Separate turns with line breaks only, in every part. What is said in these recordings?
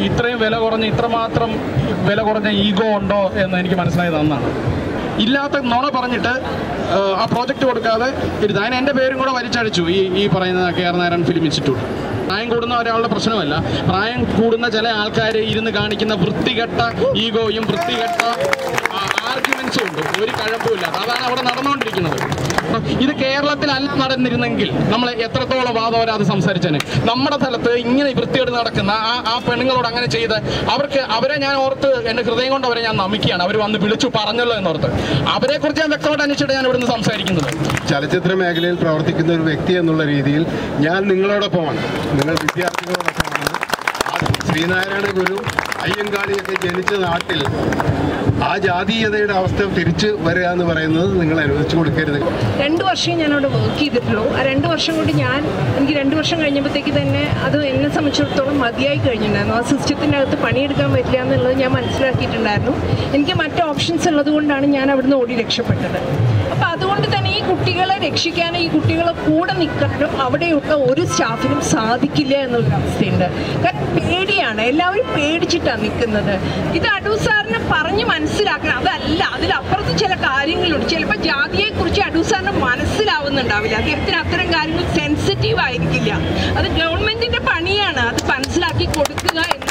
ഇത്രയും വില കുറഞ്ഞ് ഇത്രമാത്രം വില കുറഞ്ഞ ഈഗോ ഉണ്ടോ എന്ന് എനിക്ക് മനസ്സിലായത് അന്നാണ് ഇല്ലാത്ത നുണ പറഞ്ഞിട്ട് ആ, ആ പ്രോജക്റ്റ് കൊടുക്കാതെ ഇരുന്ന് അതിന് എൻ്റെ പേരും കൂടെ വലിച്ചടിച്ചു ഈ ഈ പറയുന്ന K R Narayanan film institute പ്രായം കൂടുന്ന ഒരാളുടെ പ്രശ്നമല്ല പ്രായം കൂടുന്ന ചില ആൾക്കാർ ഇരുന്ന് കാണിക്കുന്ന വൃത്തികെട്ട ഈഗോയും വൃത്തികെട്ട ആർഗ്യുമെന്റ്സും ഉണ്ട് ഒരു കഴമ്പുമില്ല അതാണ് അവിടെ നടന്നുകൊണ്ടിരിക്കുന്നത് ഇത് കേരളത്തിലല്ല നടന്നിരുന്നെങ്കിൽ നമ്മൾ എത്രത്തോളം വാദവരാതെ സംസാരിച്ചേനെ നമ്മുടെ സ്ഥലത്ത് ഇങ്ങനെ വൃത്തിയോട് നടക്കുന്ന ആ ആ പെണ്ണുങ്ങളോട് അങ്ങനെ ചെയ്ത് അവർക്ക് അവരെ ഞാൻ ഓർത്ത് എൻ്റെ ഹൃദയം കൊണ്ട് അവരെ ഞാൻ നമിക്കുകയാണ് അവർ വന്ന് വിളിച്ചു പറഞ്ഞല്ലോ എന്നോർത്ത് അവരെ കുറിച്ച് ഞാൻ വ്യക്തമായിട്ട് അന്വേഷിച്ചിട്ട് ഞാൻ ഇവിടുന്ന് സംസാരിക്കുന്നത്
ചലച്ചിത്ര മേഖലയിൽ പ്രവർത്തിക്കുന്ന ഒരു വ്യക്തി എന്നുള്ള രീതിയിൽ ഞാൻ നിങ്ങളോടൊപ്പമാണ് നിങ്ങൾ വിദ്യാർത്ഥികളോടൊപ്പമാണ് ആ ശ്രീനാരായണ ഗുരു അയ്യങ്കാളിയൊക്കെ ജനിച്ച നാട്ടിൽ ആ ജാതീയതയുടെ അവസ്ഥ തിരിച്ചു വരിക എന്ന് പറയുന്നത് നിങ്ങൾ അനുവദിച്ചു കൊടുക്കരുത്
രണ്ട് വർഷം ഞാൻ അവിടെ വർക്ക് ചെയ്തിട്ടുള്ളൂ ആ രണ്ട് വർഷം കൊണ്ട് ഞാൻ എനിക്ക് രണ്ട് വർഷം കഴിഞ്ഞപ്പോഴത്തേക്ക് തന്നെ അത് എന്നെ സംബന്ധിച്ചിടത്തോളം മതിയായി കഴിഞ്ഞിട്ടുണ്ടായിരുന്നു ആ സിസ്റ്റത്തിൻ്റെ അകത്ത് പണിയെടുക്കാൻ പറ്റില്ല എന്നുള്ളത് ഞാൻ മനസ്സിലാക്കിയിട്ടുണ്ടായിരുന്നു എനിക്ക് മറ്റ് ഓപ്ഷൻസ് ഉള്ളത് കൊണ്ടാണ് ഞാൻ അവിടുന്ന് ഓടി രക്ഷപ്പെട്ടത് അപ്പം അതുകൊണ്ട് തന്നെ ഈ കുട്ടികളെ രക്ഷിക്കാനോ ഈ കുട്ടികളെ കൂടെ നിൽക്കാനോ അവിടെയുള്ള ഒരു സ്റ്റാഫിനും സാധിക്കില്ല എന്നൊരു അവസ്ഥയുണ്ട് കാരണം പേടിയാണ് എല്ലാവരും പേടിച്ചിട്ടാണ് നിൽക്കുന്നത് ഇത് അടൂ സാറിന് പറഞ്ഞ് മനസ്സിലാക്കണം അതല്ല അതിലപ്പുറത്ത് ചില കാര്യങ്ങളുണ്ട് ചിലപ്പോൾ ജാതിയെക്കുറിച്ച് അടൂ സാറിന് മനസ്സിലാവുന്നുണ്ടാവില്ല അദ്ദേഹത്തിന് അത്തരം കാര്യങ്ങൾ സെൻസിറ്റീവ് ആയിരിക്കില്ല അത് ഗവൺമെന്റിന്റെ പണിയാണ് അത് മനസ്സിലാക്കി കൊടുക്കുക എന്നുള്ളത്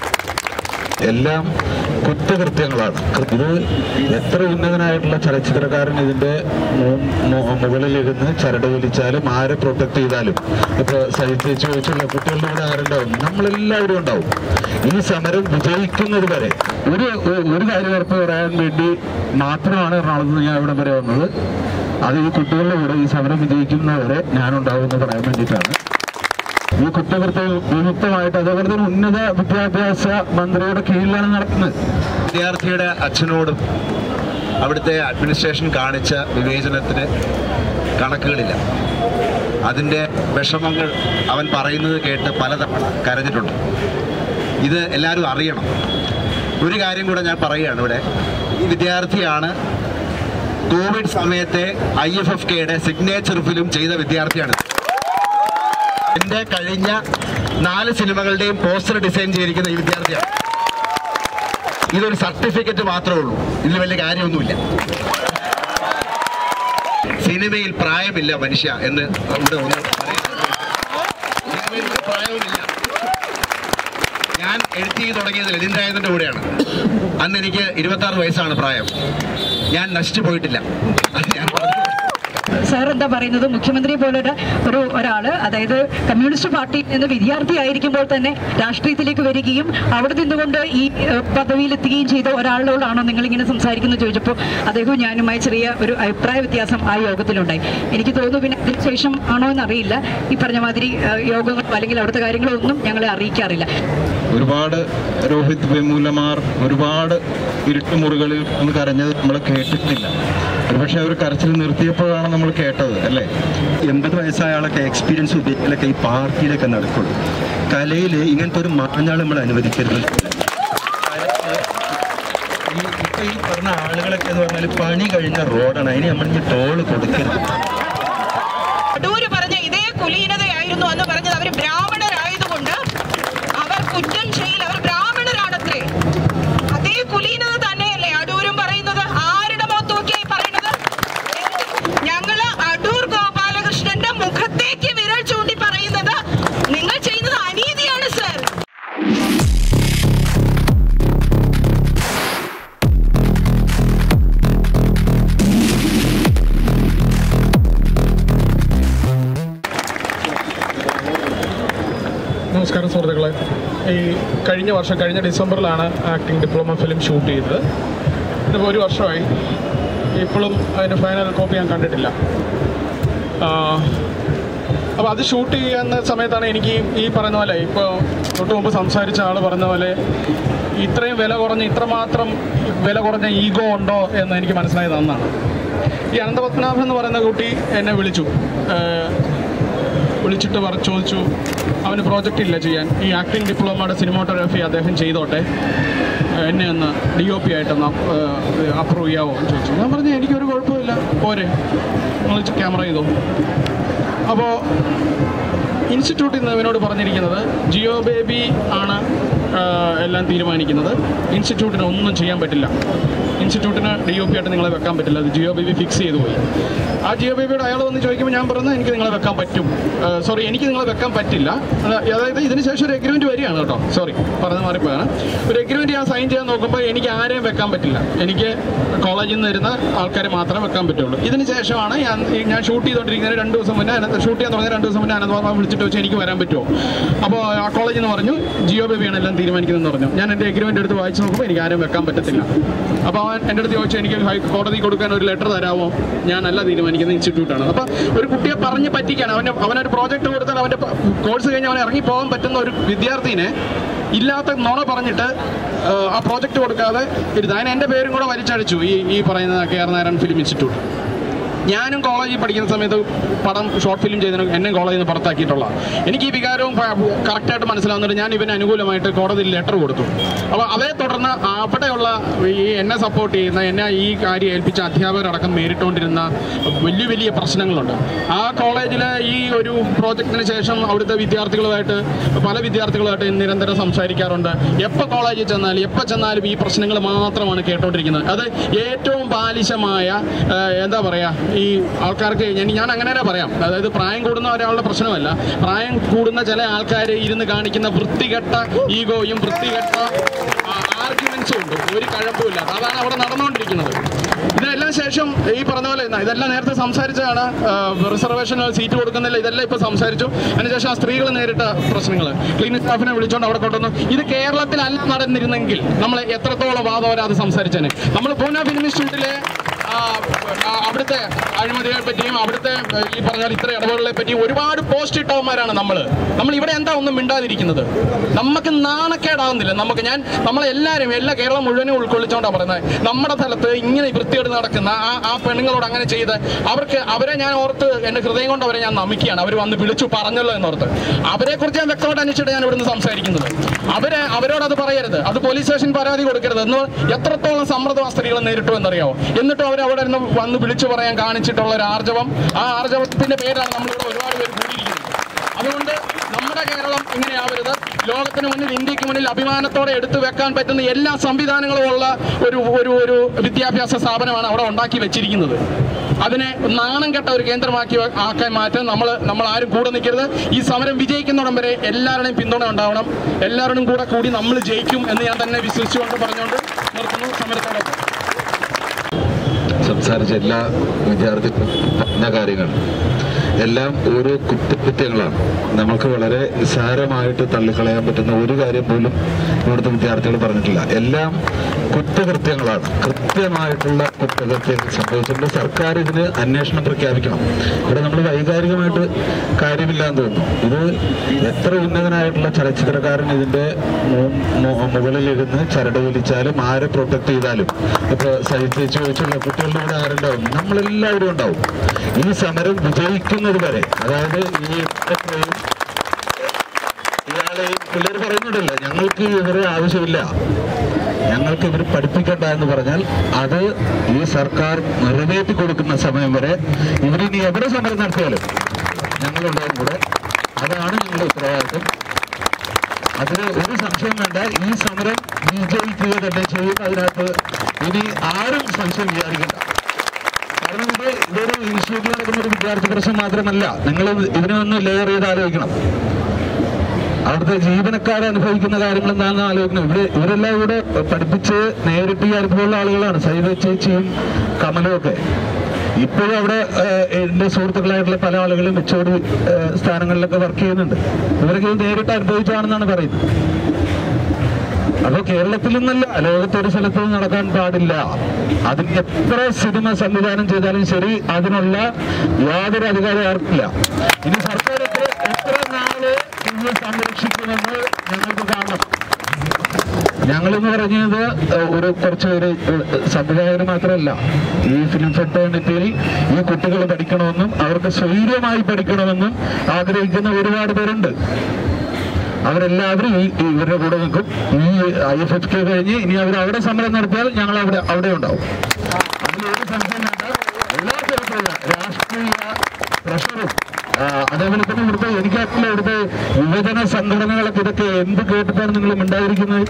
എല്ലാം കുറ്റകൃത്യങ്ങളാണ് ഇത് എത്ര ഉന്നതനായിട്ടുള്ള ചലച്ചിത്രകാരൻ ഇതിന്റെ മു- മു- മുകളിലിരുന്ന് ചരട് വലിച്ചാലും ആരെ പ്രൊട്ടക്ട് ചെയ്താലും ഇപ്പൊ സഹിച്ചു വെച്ചുള്ള കുട്ടികളുടെ കൂടെ ആരുണ്ടാവും നമ്മളെല്ലാവരും ഉണ്ടാവും ഈ സമരം വിജയിക്കുന്നത് വരെ ഒരു ഒരു- ഒരു കാര്യം ഉറപ്പ് പറയാൻ വേണ്ടി മാത്രമാണ് എറണാകുളത്ത് നിന്ന് ഞാൻ ഇവിടെ വരെ വന്നത് അത് ഈ കുട്ടികളുടെ കൂടെ ഈ സമരം വിജയിക്കുന്നവരെ ഞാനുണ്ടാവും എന്ന് പറയാൻ വേണ്ടിയിട്ടാണ് ഈ കുറ്റകൃത്യ വിമുക്തമായിട്ട് അതേപോലെ തന്നെ ഉന്നത വിദ്യാഭ്യാസ മന്ത്രിയുടെ കീഴിലാണ് നടക്കുന്നത്
വിദ്യാർത്ഥിയുടെ അച്ഛനോടും അവിടുത്തെ അഡ്മിനിസ്ട്രേഷൻ കാണിച്ച വിവേചനത്തിന് കണക്കുകളില്ല അതിൻ്റെ വിഷമങ്ങൾ അവൻ പറയുന്നത് കേട്ട് പലതവണ കരഞ്ഞിട്ടുണ്ട് ഇത് എല്ലാവരും അറിയണം ഒരു കാര്യം കൂടെ ഞാൻ പറയുകയാണ് ഇവിടെ ഈ വിദ്യാർത്ഥിയാണ് കോവിഡ് സമയത്തെ ഐ എഫ് എഫ് കെയുടെ സിഗ്നേച്ചർ ഫിലിം ചെയ്ത വിദ്യാർത്ഥിയാണ് എൻ്റെ കഴിഞ്ഞ നാല് സിനിമകളുടെയും പോസ്റ്റർ ഡിസൈൻ ചെയ്തിരിക്കുന്ന ഈ വിദ്യാർത്ഥിയാണ് ഇതൊരു സർട്ടിഫിക്കറ്റ് മാത്രമേ ഉള്ളൂ ഇതിൽ വലിയ കാര്യമൊന്നുമില്ല സിനിമയിൽ പ്രായമില്ല മനുഷ്യ എന്ന് ഇവിടെ ഒന്ന് പറയുന്നത്. സിനിമയിൽ ഒരു പ്രായവുമില്ല ഞാൻ എഡിറ്റ് ചെയ്ത് തുടങ്ങിയത് രവീന്ദ്രായതിന്റെ കൂടെയാണ് അന്ന് എനിക്ക് ഇരുപത്തി ആറ് വയസ്സാണ് പ്രായം ഞാൻ നശിച്ചു പോയിട്ടില്ല അത് ഞാൻ പറഞ്ഞു
സാർ എന്താ പറയുന്നത് മുഖ്യമന്ത്രി പോലൊരു ഒരു ഒരാള് അതായത് കമ്മ്യൂണിസ്റ്റ് പാർട്ടിയിൽ നിന്ന് വിദ്യാർത്ഥി ആയിരിക്കുമ്പോൾ തന്നെ രാഷ്ട്രീയത്തിലേക്ക് വരികയും അവിടെ നിന്നുകൊണ്ട് ഈ ഏഹ്, പദവിയിലെത്തുകയും ചെയ്ത ഒരാളോടാണോ നിങ്ങൾ ഇങ്ങനെ സംസാരിക്കുന്നത് ചോദിച്ചപ്പോൾ അദ്ദേഹവും ഞാനുമായി ചെറിയ ഒരു അഭിപ്രായ വ്യത്യാസം ആ യോഗത്തിലുണ്ടായി എനിക്ക് തോന്നുന്നു പിന്നെ അതിനുശേഷം ആണോ എന്നറിയില്ല ഈ പറഞ്ഞ മാതിരി ഏഹ്, യോഗങ്ങളോ അല്ലെങ്കിൽ അവിടുത്തെ കാര്യങ്ങളോ ഒന്നും ഞങ്ങളെ അറിയിക്കാറില്ല
ഒരുപാട് രോഹിത് വെമൂലമാർ ഒരുപാട് ഇരുട്ടുമുറികളിൽ ഒന്ന് കരഞ്ഞത് നമ്മൾ കേട്ടിട്ടില്ല ഒരുപക്ഷെ അവർ കരച്ചിൽ നിർത്തിയപ്പോഴാണ് നമ്മൾ കേട്ടത് അല്ലേ
എൺപത് വയസ്സായ ആളൊക്കെ എക്സ്പീരിയൻസ് ഉപയോഗിക്കലൊക്കെ ഈ പാർട്ടിയിലൊക്കെ നടക്കുള്ളൂ കലയിൽ ഇങ്ങനത്തെ ഒരു മാഞ്ഞാൾ നമ്മൾ അനുവദിക്കരുത് ഈ ഇപ്പൊ ഈ പറഞ്ഞ ആളുകളൊക്കെ എന്ന് പറഞ്ഞാൽ പണി കഴിഞ്ഞ റോഡാണ് അതിന് നമ്മൾ ഈ ടോള് കൊടുക്കരുത്
അടൂര് പറഞ്ഞ ഇതേ കുലീനതയായിരുന്നു എന്ന് പറഞ്ഞത് അവർ ബ്രാഹ്മണരായതുകൊണ്ട് അവർ കുറ്റം ചെയ്യില്ല അവർ ബ്രാഹ്മണരാണത്രേ അതേ കുലീനത തന്നെയല്ലേ അടൂരും പറയുന്നത് ആരുടെ മുഖത്ത് നോക്കിയായി പറയുന്നത് ഞങ്ങള് അടൂർ ഗോപാലകൃഷ്ണന്റെ മുഖത്തേക്ക് വിരൽ ചൂണ്ടി പറയുന്നത് നിങ്ങൾ ചെയ്യുന്നത് അനീതിയാണ് സർ
നമസ്കാരം സുഹൃത്തുക്കളെ ഈ കഴിഞ്ഞ വർഷം കഴിഞ്ഞ ഡിസംബറിലാണ് ആക്ടിംഗ് ഡിപ്ലോമ ഫിലിം ഷൂട്ട് ചെയ്തത് ഇതിപ്പോൾ ഒരു വർഷമായി ഇപ്പോഴും അതിൻ്റെ ഫൈനൽ കോപ്പി ഞാൻ കണ്ടിട്ടില്ല അപ്പോൾ അത് ഷൂട്ട് ചെയ്യുന്ന സമയത്താണ് എനിക്ക് ഈ പറയുന്ന പോലെ ഇപ്പോൾ തൊട്ട് മുമ്പ് സംസാരിച്ച ആൾ പറഞ്ഞ പോലെ ഇത്രയും വില കുറഞ്ഞ് ഇത്രമാത്രം വില കുറഞ്ഞ ഈഗോ ഉണ്ടോ എന്ന് എനിക്ക് മനസ്സിലായത് അന്നാണ് ഈ അനന്തപത്മനാഭൻ എന്ന് പറയുന്ന കുട്ടി എന്നെ വിളിച്ചു ഏഹ് വിളിച്ചിട്ട് പറ ചോദിച്ചു അവന് പ്രോജക്റ്റ് ഇല്ല ചെയ്യാൻ ഈ ആക്ടിംഗ് ഡിപ്ലോമയുടെ സിനിമാറ്റോഗ്രാഫി അദ്ദേഹം ചെയ്തോട്ടെ എന്നെ ഒന്ന് ഡി ഒ പി ആയിട്ടൊന്ന് അപ്രൂവ് ചെയ്യാവോ എന്ന് ചോദിച്ചു ഞാൻ പറഞ്ഞു എനിക്കൊരു കുഴപ്പമില്ല പോരെ നിങ്ങൾ ക്യാമറ ചെയ്തോ അപ്പോൾ ഇൻസ്റ്റിറ്റ്യൂട്ടിൽ നിന്ന് ഇവനോട് പറഞ്ഞിരിക്കുന്നത് ജിയോ ബേബി ആണ് എല്ലാം തീരുമാനിക്കുന്നത് ഇൻസ്റ്റിറ്റ്യൂട്ടിന് ഒന്നും ചെയ്യാൻ പറ്റില്ല ഇൻസ്റ്റിറ്റ്യൂട്ടിന് ഡി ഒ പി ആയിട്ട് നിങ്ങളെ വെക്കാൻ പറ്റില്ല അത് ജിയോ ബി ബി ഫിക്സ് ചെയ്തു പോയി ആ ജിയോ ബി ബിയുടെ അയാൾ വന്ന് ചോദിക്കുമ്പോൾ ഞാൻ പറയുന്നത് എനിക്ക് നിങ്ങളെ വെക്കാൻ പറ്റും സോറി എനിക്ക് നിങ്ങളെ വെക്കാൻ പറ്റില്ല അത് അതായത് ഇതിന് ശേഷം ഒരു എഗ്രിമെന്റ് വരികയാണ് കേട്ടോ സോറി പറഞ്ഞ് മാറിപ്പോയാണ് ഒരു എഗ്രിമെന്റ് ഞാൻ സൈൻ ചെയ്യാൻ നോക്കുമ്പോൾ എനിക്ക് ആരെയും വെക്കാൻ പറ്റില്ല എനിക്ക് കോളേജിൽ നിന്ന് വരുന്ന ആൾക്കാരെ മാത്രമേ വെക്കാൻ പറ്റുള്ളൂ ഇതിന് ശേഷമാണ് ഞാൻ ഈ- ഞാൻ ഷൂട്ട് ചെയ്തുകൊണ്ടിരിക്കുന്നത് രണ്ട് ദിവസം മുന്നേ അനന്ത ഷൂട്ട് ചെയ്യാൻ തുടങ്ങിയ രണ്ട് ദിവസം മുന്നേ അനന്തവർമ്മ വിളിച്ചിട്ട് വെച്ച് എനിക്ക് വരാൻ പറ്റുമോ അപ്പോൾ ആ കോളേജിൽ നിന്ന് പറഞ്ഞു ജിയോ ബേബിയാണ് എല്ലാം തീരുമാനിക്കുന്നതെന്ന് പറഞ്ഞു ഞാൻ എൻ്റെ എഗ്രിമെന്റ് എടുത്ത് വായിച്ച് നോക്കുമ്പോൾ എനിക്ക് ആരും വെക്കാൻ പറ്റത്തില്ല അപ്പോൾ അവൻ എൻ്റെ അടുത്ത് ചോദിച്ചു എനിക്ക് ഹൈ കോടതി കൊടുക്കാൻ ഒരു ലെറ്റർ തരാമോ ഞാനല്ല തീരുമാനിക്കുന്ന ഇൻസ്റ്റിറ്റ്യൂട്ടാണ് അപ്പോൾ ഒരു കുട്ടിയെ പറഞ്ഞ് പറ്റിക്കാണ് അവൻ്റെ അവനൊരു പ്രോജക്റ്റ് കൊടുത്താൽ അവൻ്റെ കോഴ്സ് കഴിഞ്ഞ് അവൻ ഇറങ്ങി പോകാൻ പറ്റുന്ന ഒരു വിദ്യാർത്ഥിനെ ഇല്ലാത്ത നുണ പറഞ്ഞിട്ട് ആ, ആ പ്രോജക്റ്റ് കൊടുക്കാതെ ഇരുന്ന് അതിന് എൻ്റെ പേരും കൂടെ വലിച്ചടിച്ചു ഈ ഈ പറയുന്ന K R Narayanan film institute ഞാനും കോളേജിൽ പഠിക്കുന്ന സമയത്ത് പടം ഷോർട്ട് ഫിലിം ചെയ്തതിന് എന്നെ കോളേജിൽ നിന്ന് പുറത്താക്കിയിട്ടുള്ള എനിക്ക് ഈ വികാരവും കറക്റ്റായിട്ട് മനസ്സിലാവുന്നുണ്ട് ഞാൻ ഇവന് അനുകൂലമായിട്ട് കോടതിയിൽ ലെറ്റർ കൊടുത്തു അപ്പോൾ അതേ തുടർന്ന് അവിടെയുള്ള ഈ എന്നെ സപ്പോർട്ട് ചെയ്യുന്ന എന്നെ ഈ കാര്യം ഏൽപ്പിച്ച അധ്യാപകരടക്കം നേരിട്ടുകൊണ്ടിരുന്ന വലിയ വലിയ പ്രശ്നങ്ങളുണ്ട് ആ കോളേജിലെ ഈ ഒരു പ്രോജക്റ്റിന് ശേഷം അവിടുത്തെ വിദ്യാർത്ഥികളുമായിട്ട് പല വിദ്യാർത്ഥികളുമായിട്ട് നിരന്തരം സംസാരിക്കാറുണ്ട് എപ്പോൾ കോളേജിൽ ചെന്നാലും എപ്പോൾ ചെന്നാലും ഈ പ്രശ്നങ്ങൾ മാത്രമാണ് കേട്ടോണ്ടിരിക്കുന്നത് അത് ഏറ്റവും ബാലിശമായ ആ, എന്താ പറയുക ഈ ആൾക്കാർക്ക് ഞാൻ ഞാൻ അങ്ങനെ തന്നെ പറയാം അതായത് പ്രായം കൂടുന്ന ഒരാളുടെ പ്രശ്നമല്ല പ്രായം കൂടുന്ന ചില ആൾക്കാർ ഇരുന്ന് കാണിക്കുന്ന വൃത്തികെട്ട ഈഗോയും വൃത്തികെട്ട ആർഗ്യുമെന്റ്സും ഉണ്ട് ഒരു കഴമ്പുമില്ല അതാണ് അവിടെ നടന്നുകൊണ്ടിരിക്കുന്നത് ഇതിനെല്ലാം ശേഷം ഈ പറഞ്ഞ പോലെ ന- ഇതെല്ലാം നേരത്തെ സംസാരിച്ചതാണ് റിസർവേഷൻ സീറ്റ് കൊടുക്കുന്നില്ല ഇതെല്ലാം ഇപ്പൊ സംസാരിച്ചു അതിനുശേഷം ആ സ്ത്രീകൾ നേരിട്ട പ്രശ്നങ്ങൾ ക്ലീനിക് സ്റ്റാഫിനെ വിളിച്ചുകൊണ്ട് അവിടെ കൊണ്ടുവന്നു ഇത് കേരളത്തിലല്ല നടന്നിരുന്നെങ്കിൽ നമ്മൾ എത്രത്തോളം വാദവരാ അത് സംസാരിച്ചേനെ നമ്മൾ പൂന ഫിലിം ഇൻസ്റ്റിറ്റ്യൂട്ടിലെ ആ, ആ, അവിടുത്തെ അഴിമതികളെ പറ്റിയും അവിടുത്തെ ഏ, ഈ പറഞ്ഞാൽ ഇത്ര ഇടപെടലുകളെ പറ്റിയും ഒരുപാട് പോസ്റ്റ് ഇട്ടവന്മാരാണ് നമ്മൾ നമ്മൾ ഇവിടെ എന്താ ഒന്നും മിണ്ടാതിരിക്കുന്നത് നമുക്ക് നാണക്കേടാവുന്നില്ല നമുക്ക് ഞാൻ നമ്മളെല്ലാവരും എല്ലാ കേരളം മുഴുവനും ഉൾക്കൊള്ളിച്ചുകൊണ്ടാണ് പറയുന്നത് നമ്മുടെ സ്ഥലത്ത് ഇങ്ങനെ വൃത്തിയോട് നടക്കുന്ന ആ ആ പെണ്ണുങ്ങളോട് അങ്ങനെ ചെയ്ത് അവർക്ക് അവരെ ഞാൻ ഓർത്ത് എൻ്റെ ഹൃദയം കൊണ്ട് അവരെ ഞാൻ നമിക്കുകയാണ് അവർ വന്ന് വിളിച്ചു പറഞ്ഞല്ലോ എന്നോർത്ത് അവരെ കുറിച്ച് ഞാൻ വ്യക്തമായിട്ട് അന്വേഷിച്ചിട്ട് ഞാൻ ഇവിടുന്ന് സംസാരിക്കുന്നത് അവരെ അവരോട് അത് പറയരുത് അത് പോലീസ് സ്റ്റേഷൻ പരാതി കൊടുക്കരുത് എന്ന് എത്രത്തോളം സമ്മർദ്ദം ആ സ്ത്രീകൾ നേരിട്ടു എന്നറിയാവോ എന്നിട്ടും അവർ അവിടെ നിന്ന് വന്ന് വിളിച്ചു പറയാൻ കാണിച്ചിട്ടുള്ള ഒരു ആർജവം ആ ആർജവത്തിന്റെ പേരാണ് നമ്മളിവിടെ ഒരുപാട് പേര് കൂടിയിരിക്കുന്നത് അതുകൊണ്ട് നമ്മുടെ കേരളം ഇങ്ങനെയാവരുത് ലോകത്തിന് മുന്നിൽ ഇന്ത്യക്ക് മുന്നിൽ അഭിമാനത്തോടെ എടുത്തു വെക്കാൻ പറ്റുന്ന എല്ലാ സംവിധാനങ്ങളും ഉള്ള ഒരു ഒരു ഒരു വിദ്യാഭ്യാസ സ്ഥാപനമാണ് അവിടെ ഉണ്ടാക്കി വെച്ചിരിക്കുന്നത് അതിനെ നാണം കെട്ട ഒരു കേന്ദ്രമാക്കി വെ- ആക്കാൻ മാറ്റാൻ നമ്മൾ നമ്മൾ ആരും കൂടെ നിൽക്കരുത് ഈ സമരം വിജയിക്കുന്നിടം വരെ എല്ലാവരുടെയും പിന്തുണ ഉണ്ടാവണം എല്ലാവരുടെയും കൂടെ കൂടി നമ്മൾ ജയിക്കും എന്ന് ഞാൻ തന്നെ വിശ്വസിച്ചുകൊണ്ട് പറഞ്ഞുകൊണ്ട് നിർത്തുന്നു സമരത്തോടൊപ്പം
സംസാരിച്ച എല്ലാ വിദ്യാർത്ഥികളും പറഞ്ഞ കാര്യങ്ങൾ എല്ലാം ഓരോ കുറ്റകൃത്യങ്ങളാണ് നമുക്ക് വളരെ നിസ്സാരമായിട്ട് തള്ളിക്കളയാൻ പറ്റുന്ന ഒരു കാര്യം പോലും ഇവിടുത്തെ വിദ്യാർത്ഥികൾ പറഞ്ഞിട്ടില്ല എല്ലാം കുറ്റകൃത്യങ്ങളാണ് കൃത്യമായിട്ടുള്ള കുറ്റകൃത്യങ്ങൾ സംഭവിച്ചിട്ടുണ്ട് സർക്കാർ ഇതിന് അന്വേഷണം പ്രഖ്യാപിക്കണം ഇവിടെ നമ്മൾ വൈകാരികമായിട്ട് കാര്യമില്ല എന്ന് തോന്നുന്നു ഇത് എത്ര ഉന്നതനായിട്ടുള്ള ചലച്ചിത്രകാരൻ ഇതിന്റെ മു- മു- മുകളിലിരുന്ന് ചരട് വലിച്ചാലും ആരെ പ്രൊട്ടക്ട് ചെയ്താലും ഇപ്പൊ സഹിച്ച് ചോദിച്ചുള്ള കുട്ടികളുടെ കൂടെ ആരുണ്ടാവും നമ്മളെല്ലാവരും ഉണ്ടാവും ഈ സമരം വിജയിക്കുന്നത് വരെ അതായത് ഈ ഇത്രയും ഇയാളെ പിള്ളേർ പറയുന്നുണ്ടല്ലോ ഞങ്ങൾക്ക് ഇവരെ ആവശ്യമില്ല ഞങ്ങൾക്ക് ഇവർ പഠിപ്പിക്കണ്ട എന്ന് പറഞ്ഞാൽ അത് ഈ സർക്കാർ നിറവേറ്റി കൊടുക്കുന്ന സമയം വരെ ഇവരിനി എവിടെ സമരം നടത്തിയാലും ഞങ്ങളുണ്ടാവും കൂടെ അതാണ് ഞങ്ങളുടെ ഉത്തരവാദിത്വം അതിന് ഒരു സംശയം വേണ്ട ഈ സമരം വിജയിക്കുക തന്നെ ചെയ്യും അതിനകത്ത് ഇനി ആരും സംശയം വിചാരിക്കണ്ട കാരണം ഇത് ഇതൊരു ഇൻസ്റ്റിറ്റ്യൂട്ടിൽ നടക്കുന്ന ഒരു വിദ്യാർത്ഥി പ്രശ്നം മാത്രമല്ല നിങ്ങൾ ഇതിനെ ഒന്ന് ലെയർ ചെയ്ത് ആലോചിക്കണം അവിടുത്തെ ജീവനക്കാർ അനുഭവിക്കുന്ന കാര്യങ്ങൾ എന്താണെന്ന് ആലോചിക്കണം ഇവിടെ ഇവരെല്ലാം ഇവിടെ പഠിപ്പിച്ച് നേരിട്ട് ഈ അനുഭവമുള്ള ആളുകളാണ് സൈവ ചേച്ചിയും കമലും ഒക്കെ ഇപ്പോഴും അവിടെ ഏഹ്, എന്റെ സുഹൃത്തുക്കളായിട്ടുള്ള പല ആളുകളും എച്ചോടി സ്ഥാനങ്ങളിലൊക്കെ വർക്ക് ചെയ്യുന്നുണ്ട് ഇവരൊക്കെ ഇത് നേരിട്ട് അനുഭവിച്ചാണെന്നാണ് പറയുന്നത് അപ്പൊ കേരളത്തിൽ നിന്നല്ല ലോകത്തൊരു സ്ഥലത്തും നടക്കാൻ പാടില്ല അതിന് എത്ര സിനിമ സംവിധാനം ചെയ്താലും ശരി അതിനുള്ള യാതൊരു അധികാരം ആർക്കില്ല ഇനി സർക്കാർ എത്ര എത്ര നാള് ഇത് സംരക്ഷിക്കുമെന്ന് ഞങ്ങൾക്ക് കാണണം ഞങ്ങളെന്ന് പറഞ്ഞത് ഏഹ്, ഒരു കുറച്ച് പേര് ഏഹ്, സംവിധായകർ മാത്രമല്ല ഈ ഫിലിം ഫെറ്റേണിറ്റിയിൽ ഈ കുട്ടികൾ പഠിക്കണമെന്നും അവർക്ക് സ്വൈര്യമായി പഠിക്കണമെന്നും ആഗ്രഹിക്കുന്ന ഒരുപാട് പേരുണ്ട് അവരെല്ലാവരും ഈ ഈ ഇവരുടെ കൂടെ നിൽക്കും ഈ ഐ എഫ് എഫ് കെ കഴിഞ്ഞ് ഇനി അവർ അവിടെ സമരം നടത്തിയാൽ ഞങ്ങൾ അവിടെ അവിടെ ഉണ്ടാവും അതിലൊരു സംശയം വേണ്ട എല്ലാ തരത്തിലുള്ള രാഷ്ട്രീയ പ്രഷറും ആ, അതേപോലെ തന്നെ ഇവിടുത്തെ എനിക്കറിയില്ല ഇവിടുത്തെ യുവജന സംഘടനകളൊക്കെ ഇതൊക്കെ എന്ത് കേട്ടിട്ടാണ് നിങ്ങൾ ഉണ്ടായിരിക്കുന്നത്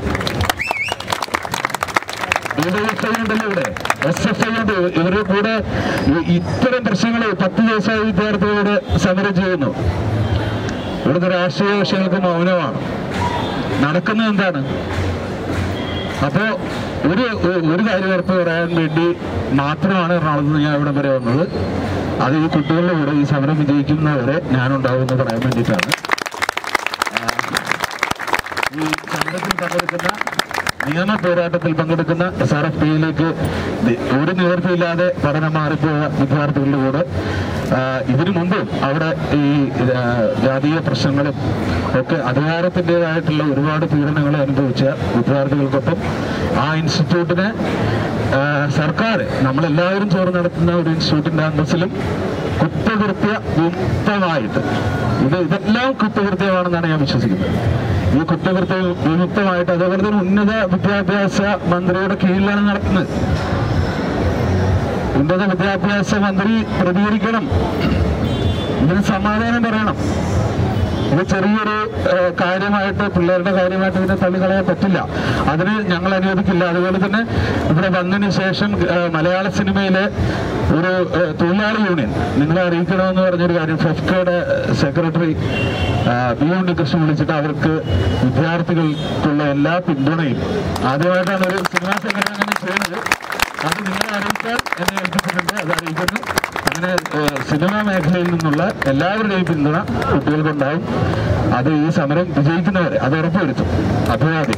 ഡിവൈഎഫ്ഐ ഉണ്ടല്ലോ ഇവിടെ എസ് എഫ് ഐ ഉണ്ട് ഇവരുടെ കൂടെ ഇ- ഇത്തരം പ്രശ്നങ്ങൾ പത്ത് ദിവസമായി വിദ്യാർത്ഥികളോട് സമരം ചെയ്യുന്നു ഇവിടുത്തെ രാഷ്ട്രീയ കക്ഷികൾക്ക് മൗനമാണ് നടക്കുന്നത് എന്താണ് അപ്പോ ഒരു ഒ- ഒരു കാര്യം ഉറപ്പ് പറയാൻ വേണ്ടി മാത്രമാണ് എറണാകുളത്ത് നിന്ന് ഞാൻ ഇവിടെ വരെ വന്നത് അത് ഈ കുട്ടികളുടെ കൂടെ ഈ സമരം വിജയിക്കുന്നവരെ ഞാനുണ്ടാവുമെന്ന് പറയാൻ വേണ്ടിയിട്ടാണ് ആ, ഈ സമരത്തിൽ പങ്കെടുക്കുന്ന നിയമ പോരാട്ടത്തിൽ പങ്കെടുക്കുന്ന എസ് ആർ എഫ് പിയിലേക്ക് ഒരു നിവൃത്തിയില്ലാതെ പഠനം മാറിപ്പോയ വിദ്യാർത്ഥികളുടെ കൂടെ ആ, ഇതിനു മുമ്പ് അവിടെ ഈ ആ, ജാതീയ പ്രശ്നങ്ങളും ഒക്കെ അധികാരത്തിൻ്റെതായിട്ടുള്ള ഒരുപാട് പീഡനങ്ങൾ അനുഭവിച്ച വിദ്യാർത്ഥികൾക്കൊപ്പം ആ ഇൻസ്റ്റിറ്റ്യൂട്ടിനെ ആ, സർക്കാർ നമ്മളെല്ലാവരും ചേർന്ന് നടത്തുന്ന ഒരു ഇൻസ്റ്റിറ്റ്യൂട്ടിന്റെ അന്തസ്സിലും കുറ്റകൃത്യ വിമുക്തമായിട്ട് ഇത് ഇതെല്ലാം കുറ്റകൃത്യമാണെന്നാണ് ഞാൻ വിശ്വസിക്കുന്നത് ഈ കുറ്റകൃത്യ വിമുക്തമായിട്ട് അതേപോലെ തന്നെ ഉന്നത വിദ്യാഭ്യാസ മന്ത്രിയുടെ കീഴിലാണ് നടക്കുന്നത് ഉന്നത വിദ്യാഭ്യാസ മന്ത്രി പ്രതികരിക്കണം ഇതിന് സമാധാനം പറയണം ഇത് ചെറിയൊരു ഏഹ്, കാര്യമായിട്ട് പിള്ളേരുടെ കാര്യമായിട്ട് ഇതിനെ തള്ളിക്കളയാൻ പറ്റില്ല അതിന് ഞങ്ങൾ അനുവദിക്കില്ല അതുപോലെ തന്നെ ഇവിടെ വന്നതിന് ശേഷം ഏഹ്, മലയാള സിനിമയിലെ ഒരു ഏഹ്, തൊഴിലാളി യൂണിയൻ നിങ്ങളെ അറിയിക്കണമെന്ന് പറഞ്ഞൊരു കാര്യം ഫെഫ്കയുടെ സെക്രട്ടറി ബി ഉണ്ണികൃഷ്ണൻ വിളിച്ചിട്ട് അവർക്ക് വിദ്യാർത്ഥികൾക്കുള്ള എല്ലാ പിന്തുണയും ആദ്യമായിട്ടാണ് ഒരു സിനിമാ സംഘടന അങ്ങനെ ചെയ്യുന്നത് അത് നിങ്ങളെ അറിയിക്കാൻ എന്നെ ഏൽപ്പിച്ചിട്ടുണ്ട് അത് അറിയിക്കുന്നു അങ്ങനെ ഏഹ്, സിനിമാ മേഖലയിൽ നിന്നുള്ള എല്ലാവരുടെയും പിന്തുണ കുട്ടികൾക്കുണ്ടാവും അത് ഈ സമരം വിജയിക്കുന്നവരെ അത് ഉറപ്പുവരുത്തും അഭിവാദ്യം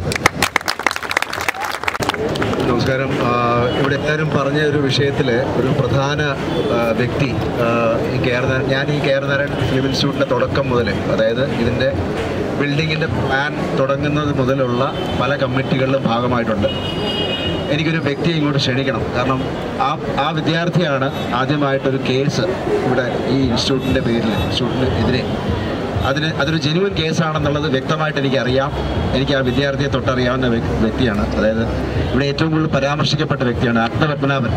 നമസ്കാരം ആ, ഇവിടെ എല്ലാവരും പറഞ്ഞ ഒരു വിഷയത്തിൽ ഒരു പ്രധാന ആ, വ്യക്തി ആ, ഈ കെ ആർ നാരായണൻ ഞാൻ ഈ കെ ആർ നാരായണൻ ഫിലിം ഇൻസ്റ്റിറ്റ്യൂട്ടിൻ്റെ തുടക്കം മുതൽ അതായത് ഇതിൻ്റെ ബിൽഡിങ്ങിൻ്റെ പ്ലാൻ തുടങ്ങുന്നത് മുതലുള്ള പല കമ്മിറ്റികളിലും ഭാഗമായിട്ടുണ്ട് എനിക്കൊരു വ്യക്തിയെ ഇങ്ങോട്ട് ക്ഷണിക്കണം കാരണം ആ ആ വിദ്യാർത്ഥിയാണ് ആദ്യമായിട്ടൊരു കേസ് ഇവിടെ ഈ ഇൻസ്റ്റിറ്റ്യൂട്ടിൻ്റെ പേരിൽ ഇൻസ്റ്റിറ്റ്യൂട്ടിന് എതിരെ അതിന് അതൊരു ജെനുവൻ കേസാണെന്നുള്ളത് വ്യക്തമായിട്ട് എനിക്കറിയാം എനിക്ക് ആ വിദ്യാർത്ഥിയെ തൊട്ടറിയാവുന്ന വ്യ- വ്യക്തിയാണ് അതായത് ഇവിടെ ഏറ്റവും കൂടുതൽ പരാമർശിക്കപ്പെട്ട വ്യക്തിയാണ് അനന്തപത്മനാഭൻ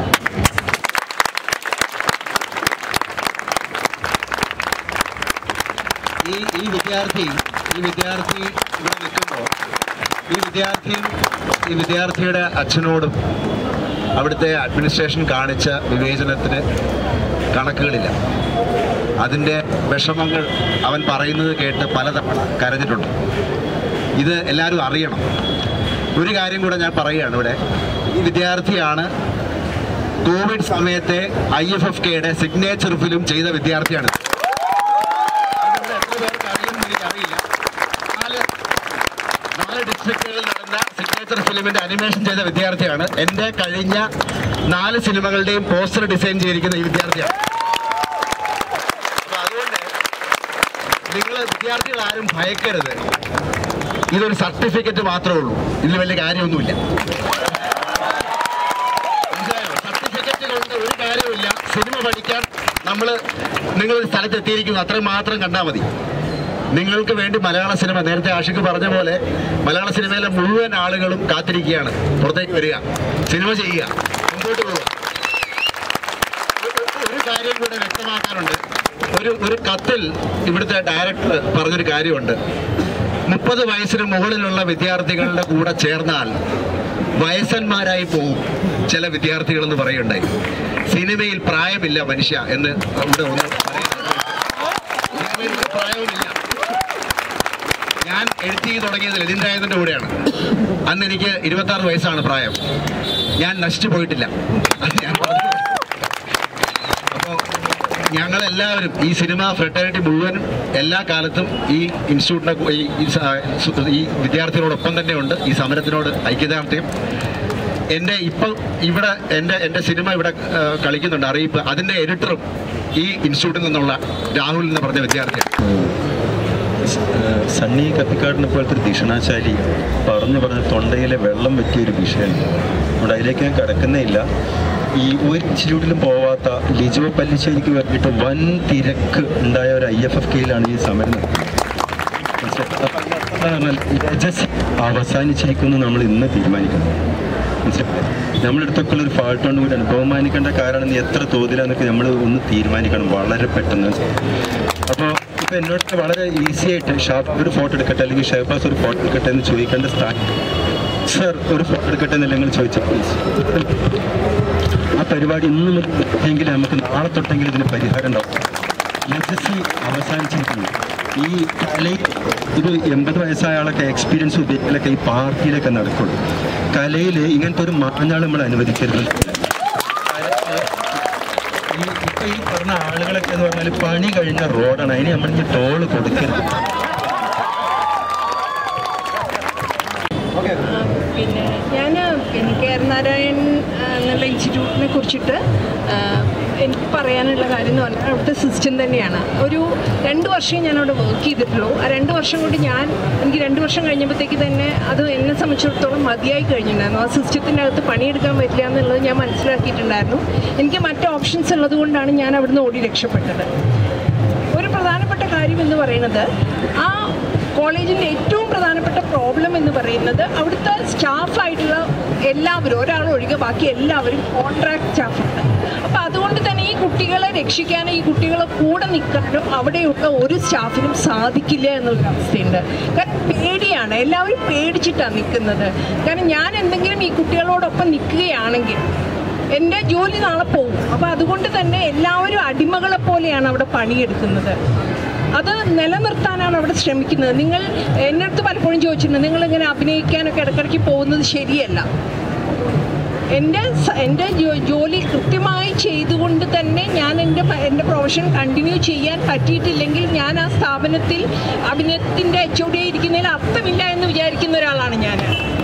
ഈ ഈ വിദ്യാർത്ഥി ഈ വിദ്യാർത്ഥി ഇവിടെ നിൽക്കുമ്പോൾ ഈ വിദ്യാർത്ഥിയും ഈ വിദ്യാർത്ഥിയുടെ അച്ഛനോടും അവിടുത്തെ അഡ്മിനിസ്ട്രേഷൻ കാണിച്ച വിവേചനത്തിന് കണക്കുകളില്ല അതിൻ്റെ വിഷമങ്ങൾ അവൻ പറയുന്നത് കേട്ട് പലതവണ കരഞ്ഞിട്ടുണ്ട് ഇത് എല്ലാവരും അറിയണം ഒരു കാര്യം കൂടെ ഞാൻ പറയുകയാണ് ഇവിടെ ഈ വിദ്യാർത്ഥിയാണ് കോവിഡ് സമയത്തെ ഐ എഫ് എഫ് കെയുടെ സിഗ്നേച്ചർ ഫിലിം ചെയ്ത വിദ്യാർത്ഥിയാണ് അതുകൊണ്ട് എത്ര പേർക്ക് അറിയുമെന്ന് എനിക്കറിയില്ല നാല് നാല് ഡിസ്ട്രിക്റ്റുകളിൽ നടന്ന സിഗ്നേച്ചർ ഫിലിമിന്റെ അനിമേഷൻ ചെയ്ത വിദ്യാർത്ഥിയാണ് എൻ്റെ കഴിഞ്ഞ നാല് സിനിമകളുടെയും പോസ്റ്റർ ഡിസൈൻ ചെയ്തിരിക്കുന്ന ഈ വിദ്യാർത്ഥിയാണ് അപ്പൊ അതുകൊണ്ട് നിങ്ങൾ വിദ്യാർത്ഥികൾ ആരും ഭയക്കരുത് ഇതൊരു സർട്ടിഫിക്കറ്റ് മാത്രമേ ഉള്ളൂ ഇതിൽ വലിയ കാര്യമൊന്നുമില്ല മനസ്സിലായോ സർട്ടിഫിക്കറ്റ് കൊണ്ട് ഒരു കാര്യവുമില്ല സിനിമ പഠിക്കാൻ നമ്മൾ നിങ്ങൾ ഒരു സ്ഥലത്ത് എത്തിയിരിക്കുന്നു അത്രയും മാത്രം കണ്ടാൽ മതി നിങ്ങൾക്ക് വേണ്ടി മലയാള സിനിമ നേരത്തെ ആഷിക്ക് പറഞ്ഞ പോലെ മലയാള സിനിമയിലെ മുഴുവൻ ആളുകളും കാത്തിരിക്കുകയാണ് പുറത്തേക്ക് വരിക സിനിമ ചെയ്യുക മുമ്പോട്ട് പോവുക ഒരു- ഒരു കാര്യം കൂടെ വ്യക്തമാക്കാനുണ്ട് ഒരു ഒരു കത്തിൽ ഇവിടുത്തെ ഡയറക്ടർ പറഞ്ഞൊരു കാര്യമുണ്ട് മുപ്പത് വയസ്സിന് മുകളിലുള്ള വിദ്യാർത്ഥികളുടെ കൂടെ ചേർന്നാൽ വയസ്സന്മാരായി പോകും ചില വിദ്യാർത്ഥികൾ എന്ന് പറയുണ്ടായി സിനിമയിൽ പ്രായമില്ല മനുഷ്യ എന്ന് ഇവിടെ ഒന്ന് പറയുന്നുണ്ട്. സിനിമയിൽ ഒരു പ്രായവുമില്ല ഞാൻ എഴുത്തി തുടങ്ങിയത് ലതിൻരായതിന്റെ കൂടെയാണ് അന്ന് എനിക്ക് ഇരുപത്തി ആറ് വയസ്സാണ് പ്രായം ഞാൻ നശിച്ചു പോയിട്ടില്ല അത് ഞാൻ പറഞ്ഞു അപ്പോൾ ഞങ്ങളെല്ലാവരും ഈ സിനിമ ഫ്രട്ടേണിറ്റി മുഴുവൻ എല്ലാ കാലത്തും ഈ ഇൻസ്റ്റിറ്റ്യൂട്ടിനെ കു- ഈ ഈ സ- സു- ഈ വിദ്യാർത്ഥികളോടൊപ്പം തന്നെയുണ്ട് ഈ സമരത്തിനോട് ഐക്യദാർഢ്യം എൻ്റെ ഇപ്പം ഇവിടെ എൻ്റെ എൻ്റെ സിനിമ ഇവിടെ ആ, കളിക്കുന്നുണ്ട് അറിയിപ്പ് അതിൻ്റെ എഡിറ്ററും ഈ ഇൻസ്റ്റിറ്റ്യൂട്ടിൽ നിന്നുള്ള രാഹുൽ എന്ന് പറഞ്ഞ വിദ്യാർത്ഥിയാണ്
സണ്ണി കത്തിക്കാടിനെ പോലത്തെ ഒരു ഭീഷണാശാലി പറഞ്ഞു പറഞ്ഞ് തൊണ്ടയിലെ വെള്ളം പറ്റിയ ഒരു വിഷയം അതുകൊണ്ട് അതിലേക്ക് ഞാൻ കിടക്കുന്നേ ഇല്ല ഈ ഒരു ഇൻസ്റ്റിറ്റ്യൂട്ടിലും പോവാത്ത ലിജോ പല്ലിശ്ശേരിക്ക് വേണ്ടിയിട്ട് വൻ തിരക്ക് ഉണ്ടായ ഒരു ഐ എഫ് എഫ് കെയിലാണ് ഈ സമരം നടക്കുന്നത്. അപ്പൊ എന്താ പറഞ്ഞാൽ രജസ് അവസാനിച്ചിരിക്കുന്നു നമ്മൾ ഇന്ന് തീരുമാനിക്കണം മനസ്സിലായില്ലേ നമ്മുടെ അടുത്തൊക്കെ ഉള്ള ഒരു ഫാൾട്ട് കൊണ്ട് കൂടിയാണ് ബഹുമാനിക്കേണ്ട കാരണം എത്ര തോതിലാന്നൊക്കെ നമ്മൾ ഒന്ന് തീരുമാനിക്കണം വളരെ പെട്ടെന്ന് അപ്പോൾ ഇപ്പോൾ എന്നോട് വളരെ ഈസി ആയിട്ട് ഷാപ്പ് ഒരു ഫോട്ടോ എടുക്കട്ടെ അല്ലെങ്കിൽ ഷേപ്പാസ് ഒരു ഫോട്ടോ എടുക്കട്ടെ എന്ന് ചോദിക്കേണ്ട സ്ഥാനം സർ ഒരു ഫോട്ടോ എടുക്കട്ടെ എന്നല്ലെങ്കിൽ ചോദിച്ചു പ്ലീസ് ആ പരിപാടി ഇന്ന് മുതലെങ്കിൽ നമുക്ക് നാളെ തൊട്ടെങ്കിലും ഇതിന് പരിഹാരം ഉണ്ടാവും ലെഗസി അവസാനിച്ചിരിക്കുന്നു ഈ കലയിൽ ഒരു എൺപത് വയസ്സായ ആളൊക്കെ എക്സ്പീരിയൻസ് ഉപയോഗിക്കലൊക്കെ ഈ പാർട്ടിയിലൊക്കെ നടക്കുള്ളൂ കലയിൽ ഇങ്ങനത്തെ ഒരു മാഞ്ഞാൾ നമ്മൾ അനുവദിക്കരുത് ഈ ഇപ്പൊ ഈ പറഞ്ഞ ആളുകളൊക്കെ എന്ന് പറഞ്ഞാൽ പണി കഴിഞ്ഞ റോഡാണ് അതിന് നമ്മൾ ഇനി ടോള് കൊടുക്കരുത്
പിന്നെ ഞാൻ പിന്നെ കെ ആർ നാരായൺ ആ, എന്നുള്ള ഇൻസ്റ്റിറ്റ്യൂട്ടിനെ കുറിച്ചിട്ട് ആ, എനിക്ക് പറയാനുള്ള കാര്യം എന്ന് പറഞ്ഞാൽ അവിടുത്തെ സിസ്റ്റം തന്നെയാണ് ഒരു രണ്ട് വർഷം ഞാൻ അവിടെ വർക്ക് ചെയ്തിട്ടുള്ളൂ ആ രണ്ട് വർഷം കൊണ്ട് ഞാൻ എനിക്ക് രണ്ട് വർഷം കഴിഞ്ഞപ്പോഴത്തേക്ക് തന്നെ അത് എന്നെ സംബന്ധിച്ചിടത്തോളം മതിയായി കഴിഞ്ഞിട്ടുണ്ടായിരുന്നു ആ സിസ്റ്റത്തിൻ്റെ അകത്ത് പണിയെടുക്കാൻ പറ്റില്ല എന്നുള്ളത് ഞാൻ മനസ്സിലാക്കിയിട്ടുണ്ടായിരുന്നു എനിക്ക് മറ്റ് ഓപ്ഷൻസ് ഉള്ളത് കൊണ്ടാണ് ഞാൻ അവിടുന്ന് ഓടി രക്ഷപ്പെട്ടത് ഒരു പ്രധാനപ്പെട്ട കാര്യം എന്ന് പറയുന്നത് ആ കോളേജിൻ്റെ ഏറ്റവും പ്രധാനപ്പെട്ട പ്രോബ്ലം എന്ന് പറയുന്നത് അവിടുത്തെ സ്റ്റാഫായിട്ടുള്ള എല്ലാവരും ഒരാളൊഴികെ ബാക്കി എല്ലാവരും കോൺട്രാക്ട് സ്റ്റാഫാണ് അപ്പോൾ അതുകൊണ്ട് തന്നെ ഈ കുട്ടികളെ രക്ഷിക്കാനും ഈ കുട്ടികളെ കൂടെ നിൽക്കാനും അവിടെയുള്ള ഒരു സ്റ്റാഫിനും സാധിക്കില്ല എന്നുള്ളൊരു അവസ്ഥയുണ്ട് കാരണം പേടിയാണ് എല്ലാവരും പേടിച്ചിട്ടാണ് നിൽക്കുന്നത് കാരണം ഞാൻ എന്തെങ്കിലും ഈ കുട്ടികളോടൊപ്പം നിൽക്കുകയാണെങ്കിൽ എൻ്റെ ജോലി നാളെ പോകും അപ്പോൾ അതുകൊണ്ട് തന്നെ എല്ലാവരും അടിമകളെ പോലെയാണ് അവിടെ പണിയെടുക്കുന്നത് അത് നിലനിർത്താനാണ് അവിടെ ശ്രമിക്കുന്നത് നിങ്ങൾ എൻ്റെ അടുത്ത് പലപ്പോഴും ചോദിച്ചിട്ടുണ്ട് നിങ്ങൾ ഇങ്ങനെ അഭിനയിക്കാനൊക്കെ ഇടയ്ക്കിടയ്ക്ക് പോകുന്നത് ശരിയല്ല എൻ്റെ സ- എൻ്റെ ജോ- ജോലി കൃത്യമായി ചെയ്തുകൊണ്ട് തന്നെ ഞാൻ എൻ്റെ പ- എൻ്റെ പ്രൊഫഷൻ കണ്ടിന്യൂ ചെയ്യാൻ പറ്റിയിട്ടില്ലെങ്കിൽ ഞാൻ ആ സ്ഥാപനത്തിൽ അഭിനയത്തിൻ്റെ എച്ച് ഒ ഡി ഇരിക്കുന്നതിൽ അർത്ഥമില്ല എന്ന് വിചാരിക്കുന്ന ഒരാളാണ് ഞാൻ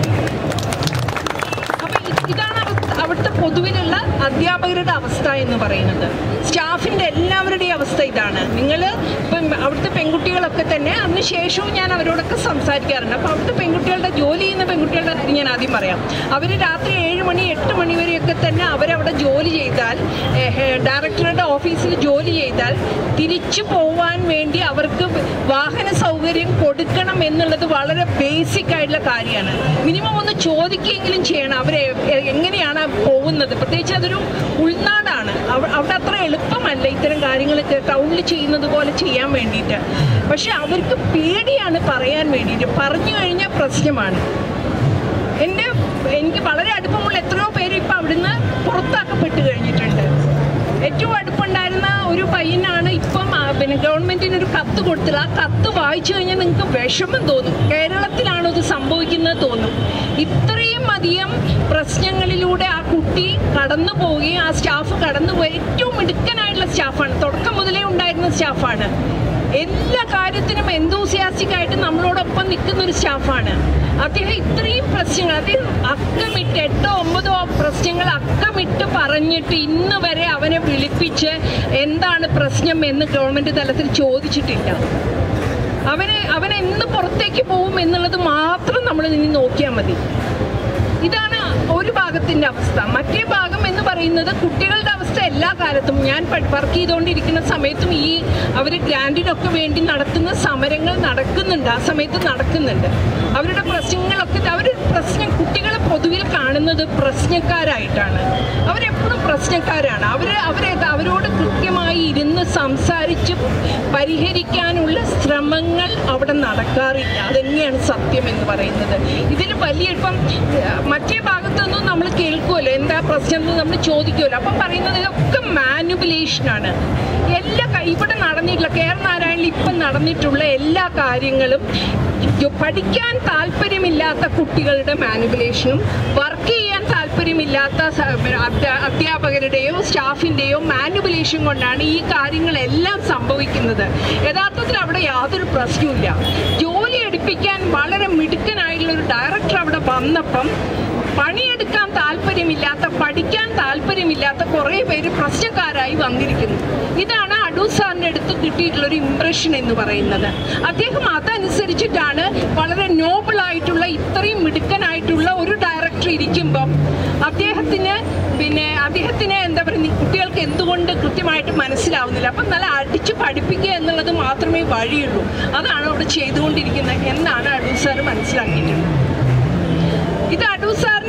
അപ്പൊ ഇ- ഇതാണ് അവ- അവിടുത്തെ പൊതുവിലുള്ള അധ്യാപകരുടെ അവസ്ഥ എന്ന് പറയുന്നത് സ്റ്റാഫിന്റെ എല്ലാവരുടെയും അവസ്ഥ ഇതാണ് നിങ്ങൾ ഇപ്പം അവിടുത്തെ പെൺകുട്ടികളൊക്കെ തന്നെ അതിന് ശേഷവും ഞാൻ അവരോടൊക്കെ സംസാരിക്കാറുണ്ട് അപ്പോൾ അവിടുത്തെ പെൺകുട്ടികളുടെ ജോലി ചെയ്യുന്ന പെൺകുട്ടികളുടെ കാര്യം ഞാൻ ആദ്യം പറയാം അവർ രാത്രി ഏഴ് മണി എട്ട് മണി വരെയൊക്കെ തന്നെ അവരവിടെ ജോലി ചെയ്താൽ ഏഹ്, ഡയറക്ടറുടെ ഓഫീസിൽ ജോലി ചെയ്താൽ തിരിച്ചു പോവാൻ വേണ്ടി അവർക്ക് വാഹന സൗകര്യം കൊടുക്കണം എന്നുള്ളത് വളരെ ബേസിക് ആയിട്ടുള്ള കാര്യമാണ് മിനിമം ഒന്ന് ചോദിക്കുകയെങ്കിലും ചെയ്യണം അവർ എങ്ങനെയാണ് പോകുന്നത് പ്രത്യേകിച്ച് അതൊരു ഉൾനാടാണ് അവ- അവിടെ അത്ര എളുപ്പമല്ല ഇത്തരം കാര്യങ്ങളൊക്കെ ടൗണിൽ ചെയ്യുന്നത് പോലെ ചെയ്യാൻ വേണ്ടിയിട്ട് പക്ഷെ അവർക്ക് പേടിയാണ് പറയാൻ വേണ്ടിയിട്ട് പറഞ്ഞു കഴിഞ്ഞാൽ പ്രശ്നമാണ് എൻ്റെ എനിക്ക് വളരെ അടുപ്പമുള്ള എത്രയോ പേര് ഇപ്പം അവിടുന്ന് പുറത്താക്കപ്പെട്ട് കഴിഞ്ഞിട്ടുണ്ട് ഏറ്റവും അടുപ്പുണ്ടായിരുന്ന ഒരു പയ്യനാണ് ഇപ്പം ആ, പിന്നെ ഗവൺമെന്റിന് ഒരു കത്ത് കൊടുത്തത് ആ കത്ത് വായിച്ചു കഴിഞ്ഞാൽ നിങ്ങൾക്ക് വിഷമം തോന്നും കേരളത്തിലാണോ ഇത് സംഭവിക്കുന്നത് തോന്നും ഇത്രയും അധികം പ്രശ്നങ്ങളിലൂടെ ആ കുട്ടി കടന്നു പോവുകയും ആ സ്റ്റാഫ് കടന്നു പോയി ഏറ്റവും മിടുക്കനായിട്ടുള്ള സ്റ്റാഫാണ് തുടക്കം മുതലേ ഉണ്ടായിരുന്ന സ്റ്റാഫാണ് എല്ലാ കാര്യത്തിനും എന്തൂസിയാസ്റ്റിക് ആയിട്ട് നമ്മളോടൊപ്പം നിൽക്കുന്ന ഒരു സ്റ്റാഫാണ് അദ്ദേഹം ഇത്രയും പ്രശ്നങ്ങൾ അദ്ദേഹം അക്കമിട്ട് എട്ടോ ഒമ്പതോ പ്രശ്നങ്ങൾ അക്കമിട്ട് പറഞ്ഞിട്ട് ഇന്ന് വരെ അവനെ വിളിപ്പിച്ച് എന്താണ് പ്രശ്നം എന്ന് ഗവൺമെന്റ് തലത്തിൽ ചോദിച്ചിട്ടില്ല അവന് അവൻ എന്ന് പുറത്തേക്ക് പോകും എന്നുള്ളത് മാത്രം നമ്മൾ ഇനി നോക്കിയാൽ മതി ഇതാണ് ഒരു ഭാഗത്തിന്റെ അവസ്ഥ മറ്റേ ഭാഗം എന്ന് പറയുന്നത് കുട്ടികളുടെ അവസ്ഥ എല്ലാ കാലത്തും ഞാൻ വർക്ക് ചെയ്തുകൊണ്ടിരിക്കുന്ന സമയത്തും ഈ അവർ ഗ്രാൻഡിനൊക്കെ വേണ്ടി നടത്തുന്ന സമരങ്ങൾ നടക്കുന്നുണ്ട് ആ സമയത്ത് നടക്കുന്നുണ്ട് അവരുടെ പ്രശ്നങ്ങളൊക്കെ അവർ പ്രശ്നം കുട്ടികളെ പൊതുവിൽ കാണുന്നത് പ്രശ്നക്കാരായിട്ടാണ് അവരെപ്പോഴും പ്രശ്നക്കാരാണ് അവർ അവരെ അവരോട് കൃത്യമായി ഇരുന്ന് സംസാരിച്ച് പരിഹരിക്കാനുള്ള ശ്രമങ്ങൾ അവിടെ നടക്കാറില്ല അതന്നെയാണ് സത്യം എന്ന് പറയുന്നത് ഇതിൽ വലിയ ഇപ്പം ഏഹ്, മറ്റേ ഭാഗത്തൊന്നും നമ്മൾ കേൾക്കുമല്ലോ എന്താ പ്രശ്നം എന്ന് നമ്മൾ ചോദിക്കുമല്ലോ അപ്പം പറയുന്നത് ഇതൊക്കെ മാനുപുലേഷനാണ് എല്ലാ ക- ഇവിടെ നടന്നിട്ടുള്ള കെ ആർ നാരായണിൽ ഇപ്പം നടന്നിട്ടുള്ള എല്ലാ കാര്യങ്ങളും ജോ- പഠിക്കാൻ താല്പര്യമില്ലാത്ത കുട്ടികളുടെ മാനുപുലേഷനും വർക്ക് ചെയ്യാൻ താല്പര്യമില്ലാത്ത സ- അധ്യാ- അധ്യാപകരുടെയോ സ്റ്റാഫിൻ്റെയോ മാനുപുലേഷൻ കൊണ്ടാണ് ഈ കാര്യങ്ങളെല്ലാം സംഭവിക്കുന്നത് യഥാർത്ഥത്തിൽ അവിടെ യാതൊരു പ്രശ്നവുമില്ല ജോലി എടുപ്പിക്കാൻ വളരെ മിടുക്കനായിട്ടുള്ള ഒരു ഡയറക്ടർ അവിടെ വന്നപ്പം പണിയെടുക്കാൻ താല്പര്യമില്ലാത്ത പഠിക്കാൻ താല്പര്യമില്ലാത്ത കുറേ പേര് പ്രശ്നക്കാരായി വന്നിരിക്കുന്നു ഇതാണ് അടൂർ സാറിൻ്റെ അടുത്ത് കിട്ടിയിട്ടുള്ള ഒരു ഇംപ്രഷൻ എന്ന് പറയുന്നത് അദ്ദേഹം അതനുസരിച്ചിട്ടാണ് വളരെ നോബിൾ ആയിട്ടുള്ള ഇത്രയും മിടുക്കനായിട്ടുള്ള ഒരു ഡയറക്ടർ ഇരിക്കുമ്പം അദ്ദേഹത്തിന് പിന്നെ അദ്ദേഹത്തിന് എന്താ പറയുക കുട്ടികൾക്ക് എന്തുകൊണ്ട് കൃത്യമായിട്ട് മനസ്സിലാവുന്നില്ല അപ്പം നല്ല അടിച്ച് പഠിപ്പിക്കുക എന്നുള്ളത് മാത്രമേ വഴിയുള്ളൂ അതാണ് അവിടെ ചെയ്തുകൊണ്ടിരിക്കുന്നത് എന്നാണ് അടൂർ സാർ മനസ്സിലാക്കിയിട്ടുള്ളത് ഇത് അടൂർ സാറിന് പറഞ്ഞു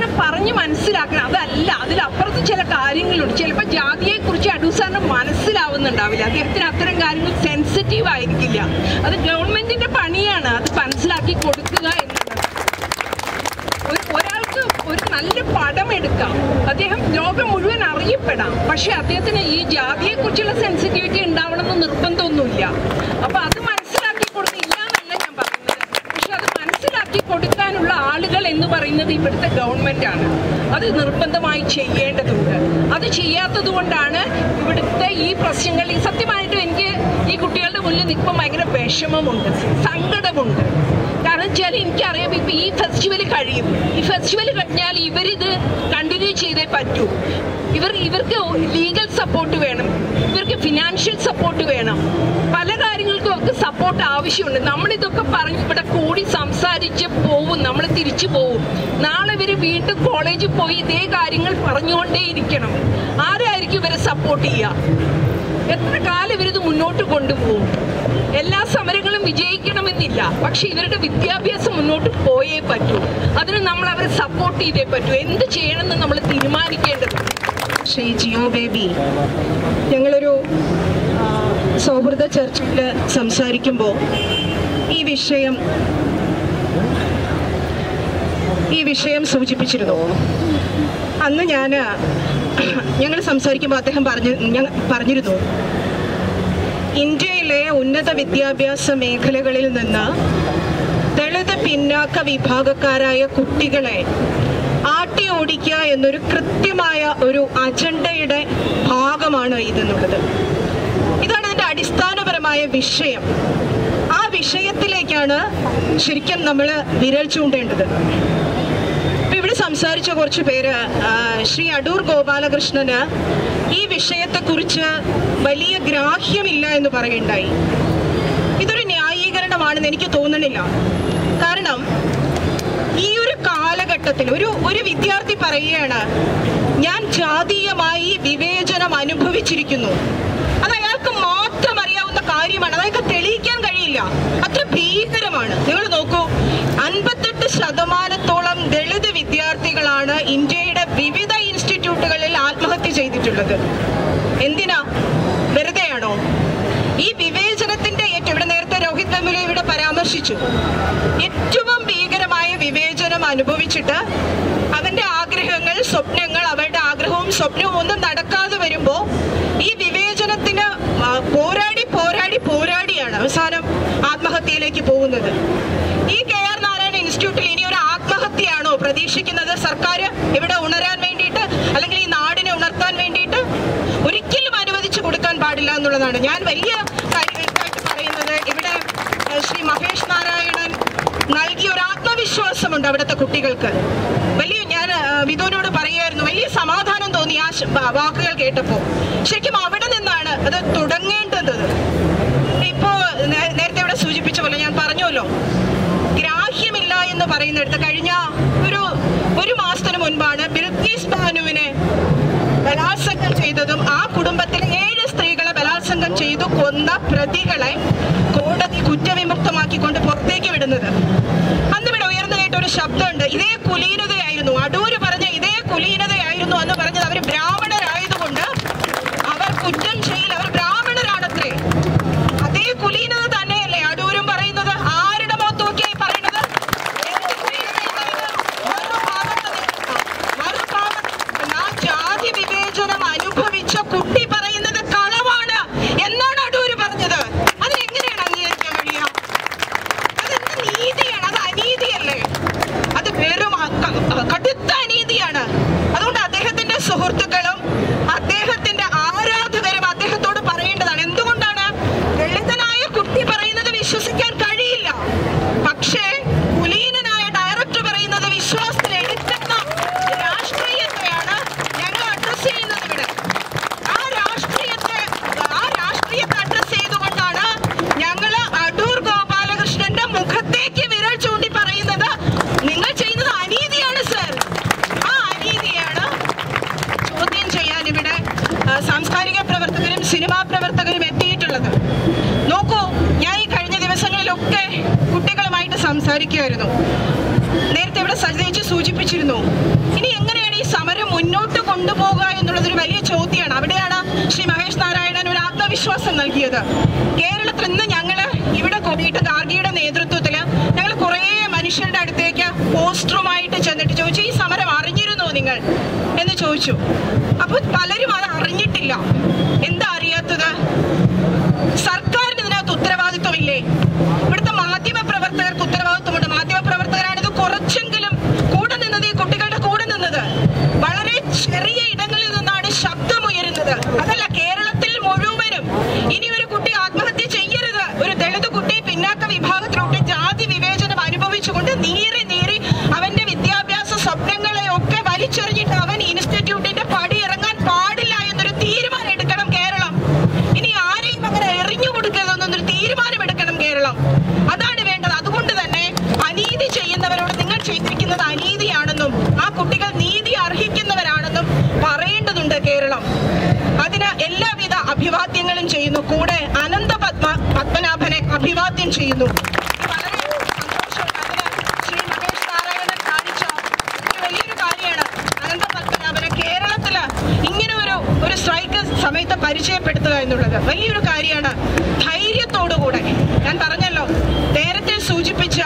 പറഞ്ഞ് മനസ്സിലാക്കണം അതല്ല അതിലപ്പുറത്ത് ചില കാര്യങ്ങളുണ്ട് ചിലപ്പോൾ ജാതിയെക്കുറിച്ച് അടൂസാറിന് മനസ്സിലാവുന്നുണ്ടാവില്ല അദ്ദേഹത്തിന് അത്തരം കാര്യങ്ങൾ സെൻസിറ്റീവ് ആയിരിക്കില്ല അത് ഗവൺമെന്റിന്റെ പണിയാണ് അത് മനസ്സിലാക്കി കൊടുക്കുക എന്നുള്ളത് ഒരു ഒരാൾക്ക് ഒരു നല്ല പടം എടുക്കാം അദ്ദേഹം ലോകം മുഴുവൻ അറിയപ്പെടാം പക്ഷെ അദ്ദേഹത്തിന് ഈ ജാതിയെക്കുറിച്ചുള്ള സെൻസിറ്റിവിറ്റി ഉണ്ടാവണമെന്ന് നിർബന്ധമൊന്നുമില്ല അപ്പൊ അത് മനസ്സിലാക്കി കൊടുക്കില്ല എന്നല്ല ഞാൻ പറയുന്നത് പക്ഷെ അത് മനസ്സിലാക്കി കൊടുക്കാനുള്ള ആളുകൾ എന്ന് പറയുന്നത് ഇവിടുത്തെ ഗവൺമെന്റ് ആണ് അത് നിർബന്ധമായി ചെയ്യേണ്ടതുണ്ട് അത് ചെയ്യാത്തത് കൊണ്ടാണ് ഇവിടുത്തെ ഈ പ്രശ്നങ്ങൾ ഈ സത്യമായിട്ടും എനിക്ക് ഈ കുട്ടികളുടെ മുന്നിൽ നിൽക്കുമ്പോൾ ഭയങ്കര വിഷമമുണ്ട് സങ്കടമുണ്ട് കാരണം വെച്ചാൽ എനിക്കറിയാം ഇപ്പൊ ഈ ഫെസ്റ്റിവൽ കഴിയും ഈ ഫെസ്റ്റിവൽ കഴിഞ്ഞാൽ ഇവരിത് കണ്ടിന്യൂ ചെയ്തേ പറ്റൂ ഇവർ ഇവർക്ക് ലീഗൽ സപ്പോർട്ട് വേണം ഇവർക്ക് ഫിനാൻഷ്യൽ സപ്പോർട്ട് വേണം പല കാര്യങ്ങൾക്കും ഒക്കെ സപ്പോർട്ട് ആവശ്യമുണ്ട് നമ്മളിതൊക്കെ പറഞ്ഞ് ഇവിടെ കൂടി സംസാരിച്ച് പോവും നമ്മൾ തിരിച്ചു പോവും നാളെ ഇവർ വീണ്ടും കോളേജിൽ പോയി ഇതേ കാര്യങ്ങൾ പറഞ്ഞുകൊണ്ടേയിരിക്കണം ആരായിരിക്കും ഇവരെ സപ്പോർട്ട് ചെയ്യുക എത്ര കാലം ഇവരിത് മുന്നോട്ട് കൊണ്ടുപോകും എല്ലാ സമരങ്ങളും വിജയിക്കണമെന്നില്ല പക്ഷെ ഇവരുടെ വിദ്യാഭ്യാസം മുന്നോട്ട് പോയേ പറ്റൂ അതിന് നമ്മൾ അവരെ സപ്പോർട്ട് ചെയ്തേ പറ്റൂ എന്ത് ചെയ്യണമെന്ന് നമ്മൾ തീരുമാനിക്കേണ്ടതുണ്ട്
ശ്രീ ജിയോ ബേബി ഞങ്ങളൊരു ആ, സൗഹൃദ ചർച്ചയിൽ സംസാരിക്കുമ്പോൾ ഈ വിഷയം ഈ വിഷയം സൂചിപ്പിച്ചിരുന്നു അന്ന് ഞാൻ ഞങ്ങൾ സംസാരിക്കുമ്പോൾ അദ്ദേഹം പറഞ്ഞു ഞങ്ങൾ പറഞ്ഞിരുന്നു ഇന്ത്യയിലെ ഉന്നത വിദ്യാഭ്യാസ മേഖലകളിൽ നിന്ന് ദളിത് പിന്നാക്ക വിഭാഗക്കാരായ കുട്ടികളെ ആട്ടി ഓടിക്കുക എന്നൊരു കൃത്യമായ ഒരു അജണ്ടയുടെ ഭാഗമാണ് ഇതെന്നുള്ളത് ഇതാണ് ഇതിന്റെ അടിസ്ഥാനപരമായ വിഷയം ആ വിഷയത്തിലേക്കാണ് ശരിക്കും നമ്മൾ വിരൽ ചൂണ്ടേണ്ടത് ഇപ്പൊ ഇവിടെ സംസാരിച്ച കുറച്ച് പേര് ആ, ശ്രീ അടൂർ ഗോപാലകൃഷ്ണന് ഈ വിഷയത്തെക്കുറിച്ച് വലിയ ഗ്രാഹ്യമില്ല എന്ന് പറയുണ്ടായി ഇതൊരു ന്യായീകരണമാണെന്ന് എനിക്ക് തോന്നണില്ല കാരണം ഈ ഒരു കാലഘട്ടത്തിൽ ഒരു ഒരു വിദ്യാർത്ഥി പറയുകയാണ് ഞാൻ ജാതീയമായി വിവേചനം അനുഭവിച്ചിരിക്കുന്നു അത് അയാൾക്ക് മാത്രം അറിയാവുന്ന കാര്യമാണ് അത് അയാൾക്ക് തെളിയിക്കാൻ കഴിയില്ല അത്ര ഭീകരമാണ് നിങ്ങൾ നോക്കൂ അൻപത്തെട്ട് ശതമാനത്തോളം ദളിത് വിദ്യാർത്ഥികളാണ് ഇന്ത്യയുടെ വിവിധ ഇൻസ്റ്റിറ്റ്യൂട്ടുകളിൽ ആത്മഹത്യ ചെയ്തിട്ടുള്ളത് എന്തിനാ വെറുതെയാണോ ഈ വിവേചനത്തിന്റെ ഏറ്റവും ഇവിടെ നേരത്തെ രോഹിത് വെമുല ഇവിടെ പരാമർശിച്ചു ഏറ്റവും ഭീകരമായ വിവേചനം അനുഭവിച്ചിട്ട് അവന്റെ ആഗ്രഹങ്ങൾ സ്വപ്നങ്ങൾ അവരുടെ ആഗ്രഹവും സ്വപ്നവും ഒന്നും നടക്കാതെ വരുമ്പോ ഈ വിവേചനത്തിന് ആ, പോരാടി പോരാടി പോരാടിയാണ് അവസാനം ആത്മഹത്യയിലേക്ക് പോകുന്നത് ഈ കെ ആർ നാരായണ ഇൻസ്റ്റിറ്റ്യൂട്ടിൽ ഇനി ഒരു ആത്മഹത്യയാണോ പ്രതീക്ഷിക്കുന്നത് സർക്കാർ ഇവിടെ ഉണരാൻ വേണ്ടിയിട്ട് അല്ലെങ്കിൽ ഈ നാടിനെ ഉണർത്താൻ വേണ്ടിയിട്ട് ഒരിക്കലും അനുവദിച്ചു കൊടുക്കാൻ പാടില്ല എന്നുള്ളതാണ് ഞാൻ വലിയ കാര്യമായിട്ട് പറയുന്നത് ഇവിടെ ഏഹ്, ശ്രീ മഹേഷ് നാരായണൻ നൽകിയ ഒരു ആത്മവിശ്വാസമുണ്ട് അവിടുത്തെ കുട്ടികൾക്ക് വലിയ ഞാൻ ഏഹ്, വിധുവിനോട് പറയായിരുന്നു വലിയ സമാധാനം തോന്നി ആ ശ- വാ- വാക്കുകൾ കേട്ടപ്പോൾ ശരിക്കും അവിടെ നിന്നാണ് അത് തുടങ്ങേണ്ടത് ഇപ്പോ നേ- നേരത്തെ ഇവിടെ സൂചിപ്പിച്ച പോലെ ഞാൻ പറഞ്ഞല്ലോ ഗ്രാഹ്യമില്ല എന്ന് പറയുന്നിടത്ത് കഴിഞ്ഞ ഒരു ഒരു മാസത്തിന് മുൻപാണ് ബിൽക്കീസ് ബാനുവിനെ ബലാത്സംഗം ചെയ്തതും ആ കുടുംബത്തിലെ ഏഴ് സ്ത്രീകളെ ബലാത്സംഗം ചെയ്തു കൊന്ന പ്രതികളെ കോടതി കുറ്റവിമുക്തമാക്കിക്കൊണ്ട് പുറത്തേക്ക് വിടുന്നത് അന്ന് ഇവിടെ ഉയർന്നു കേട്ട ഒരു ശബ്ദമുണ്ട് ഇതേ കുലീനതയായിരുന്നു അടൂര് പറഞ്ഞ ഇതേ കുലീനതയായിരുന്നു എന്ന് പറഞ്ഞത് അവർ ബ്രാഹ്മണരായതുകൊണ്ട് അവർ കുറ്റം ചെയ്യില്ല അവർ ബ്രാഹ്മണരാണത്രേ അതേ കുലീനത തന്നെയല്ലേ അടൂരും പറയുന്നത് ആരുടെ മുഖത്ത് നോക്കിയായി പറയുന്നത് എന്ത് കുലീനതയാണ് ഇത്? മറുഭാഗത്ത് നിന്ന് മറുഭാഗത്ത് ആ ജാതി വിവേചനം അനുഭവിച്ച കുട്ടി പറയുന്നത് കളവാണ് എന്നാണ് അടൂര് പറഞ്ഞത് അത് എങ്ങനെയാണ് അംഗീകരിക്കാൻ കഴിയുക അതെന്ത് നീതിയാണ് അത് അനീതിയല്ലേ അത് വെറും അ- ക- കടുത്ത അനീതിയാണ് അതുകൊണ്ട് അദ്ദേഹത്തിന്റെ സുഹൃത്തുക്കളും അദ്ദേഹത്തിന്റെ ആരാധകരും അദ്ദേഹത്തോട് പറയേണ്ടതാണ് എന്തുകൊണ്ടാണ് ലളിതനായ കുട്ടി പറയുന്നത് വിശ്വസിക്കാൻ കഴിയില്ല പക്ഷേ കുലീനനായ ഡയറക്ടർ പറയുന്നത് വിശ്വാസത്തിൽ എടുക്കുന്ന രാഷ്ട്രീയത്തെയാണ് ഞങ്ങൾ അഡ്രസ് ചെയ്യുന്നത് ഇവിടെ ആ രാഷ്ട്രീയത്തെ ആ രാഷ്ട്രീയത്തെ അഡ്രസ് ചെയ്തുകൊണ്ടാണ് ഞങ്ങൾ അടൂർ ഗോപാലകൃഷ്ണന്റെ മുഖത്തേക്ക് വിരൽ ചൂണ്ടി പറയുന്നത് നിങ്ങൾ ചെയ്യുന്നത് അനീതിയാണ് സർ ആ അനീതിയാണ് ചോദ്യം ചെയ്യാൻ ഇവിടെ ആ, സാംസ്കാരിക പ്രവർത്തകരും സിനിമാ പ്രവർത്തകരും എത്തിയിട്ടുള്ളത് നോക്കൂ ഞാൻ ഈ കഴിഞ്ഞ ദിവസങ്ങളിലൊക്കെ കുട്ടികളുമായിട്ട് സംസാരിക്കുമായിരുന്നു നേരത്തെ ഇവിടെ സജയിച്ച് സൂചിപ്പിച്ചിരുന്നു ഇനി എങ്ങനെയാണ്
നൽകിയത് കേരളത്തിൽ ഇന്ന് ഞങ്ങൾ ഇവിടെ കൂടിയിട്ട് ഗാർഗിയുടെ നേതൃത്വത്തിൽ ഞങ്ങൾ കുറേ മനുഷ്യരുടെ അടുത്തേക്ക് പോസ്റ്ററുമായിട്ട് ചെന്നിട്ട് ചോദിച്ചു ഈ സമരം അറിഞ്ഞിരുന്നോ നിങ്ങൾ എന്ന് ചോദിച്ചു അപ്പോൾ പലരും അത് അറിഞ്ഞിട്ടില്ല എന്താ അറിയാത്തത് സർക്കാരിന് ഇതിനകത്ത് ഉത്തരവാദിത്വമില്ലേ ഇവിടുത്തെ മാധ്യമ പ്രവർത്തകർക്ക് ഉത്തരവാദിത്വമുണ്ട് മാധ്യമ പ്രവർത്തകരാണിത് കുറച്ചെങ്കിലും കൂടെ നിന്നത് ഈ കുട്ടികളുടെ കൂടെ നിന്നത് വളരെ ചെറിയ ഇടങ്ങളിൽ നിന്നാണ് ശബ്ദമുയരുന്നത് അതല്ല കേരളത്തിൽ മുഴുവനും ഇനി ഒരു കുട്ടി ആത്മഹത്യ ചെയ്യരുത് ഒരു ദളിത് കുട്ടി പിന്നാക്ക വിഭാഗത്തിലോട്ട് ജാതി വിവേചനം അനുഭവിച്ചുകൊണ്ട് നീറി നീറി അവന്റെ വിദ്യാഭ്യാസ സ്വപ്നങ്ങളെ ഒക്കെ വലിച്ചെറിഞ്ഞിട്ട് അവൻ ഇൻസ്റ്റിറ്റ്യൂട്ടിന്റെ പടി ഇറങ്ങാൻ പാടില്ല എന്നൊരു തീരുമാനം എടുക്കണം കേരളം ഇനി ആരെയും അങ്ങനെ എറിഞ്ഞു കൊടുക്കരുതെന്നൊരു തീരുമാനം എടുക്കണം കേരളം അതാണ് വേണ്ടത് അതുകൊണ്ട് തന്നെ അനീതി ചെയ്യുന്നവരോട് നിങ്ങൾ ചെയ്തിരിക്കുന്നത് അനീതിയാണെന്നും ആ കുട്ടികൾ നീതി അർഹിക്കുന്നവരാണെന്നും പറയേണ്ടതുണ്ട് കേരളം അതിന് എല്ലാവിധ അഭിവാദ്യങ്ങളും ചെയ്യുന്നു കൂടെ അനന്ത പത്മ പത്മനാഭനെ അഭിവാദ്യം ചെയ്യുന്നു ഇത് വളരെ സന്തോഷമുണ്ട്. അതിന് ശ്രീ മഹേഷ് നാരായണൻ കാണിച്ച ഒരു വലിയൊരു കാര്യമാണ് അനന്ത പത്മനാഭനെ കേരളത്തില് ഇങ്ങനെ ഒരു ഒരു സ്ട്രൈക്ക് സമയത്ത് പരിചയപ്പെടുത്തുക എന്നുള്ളത് വലിയൊരു കാര്യമാണ് ധൈര്യത്തോടുകൂടെ ഞാൻ പറഞ്ഞല്ലോ നേരത്തെ സൂചിപ്പിച്ച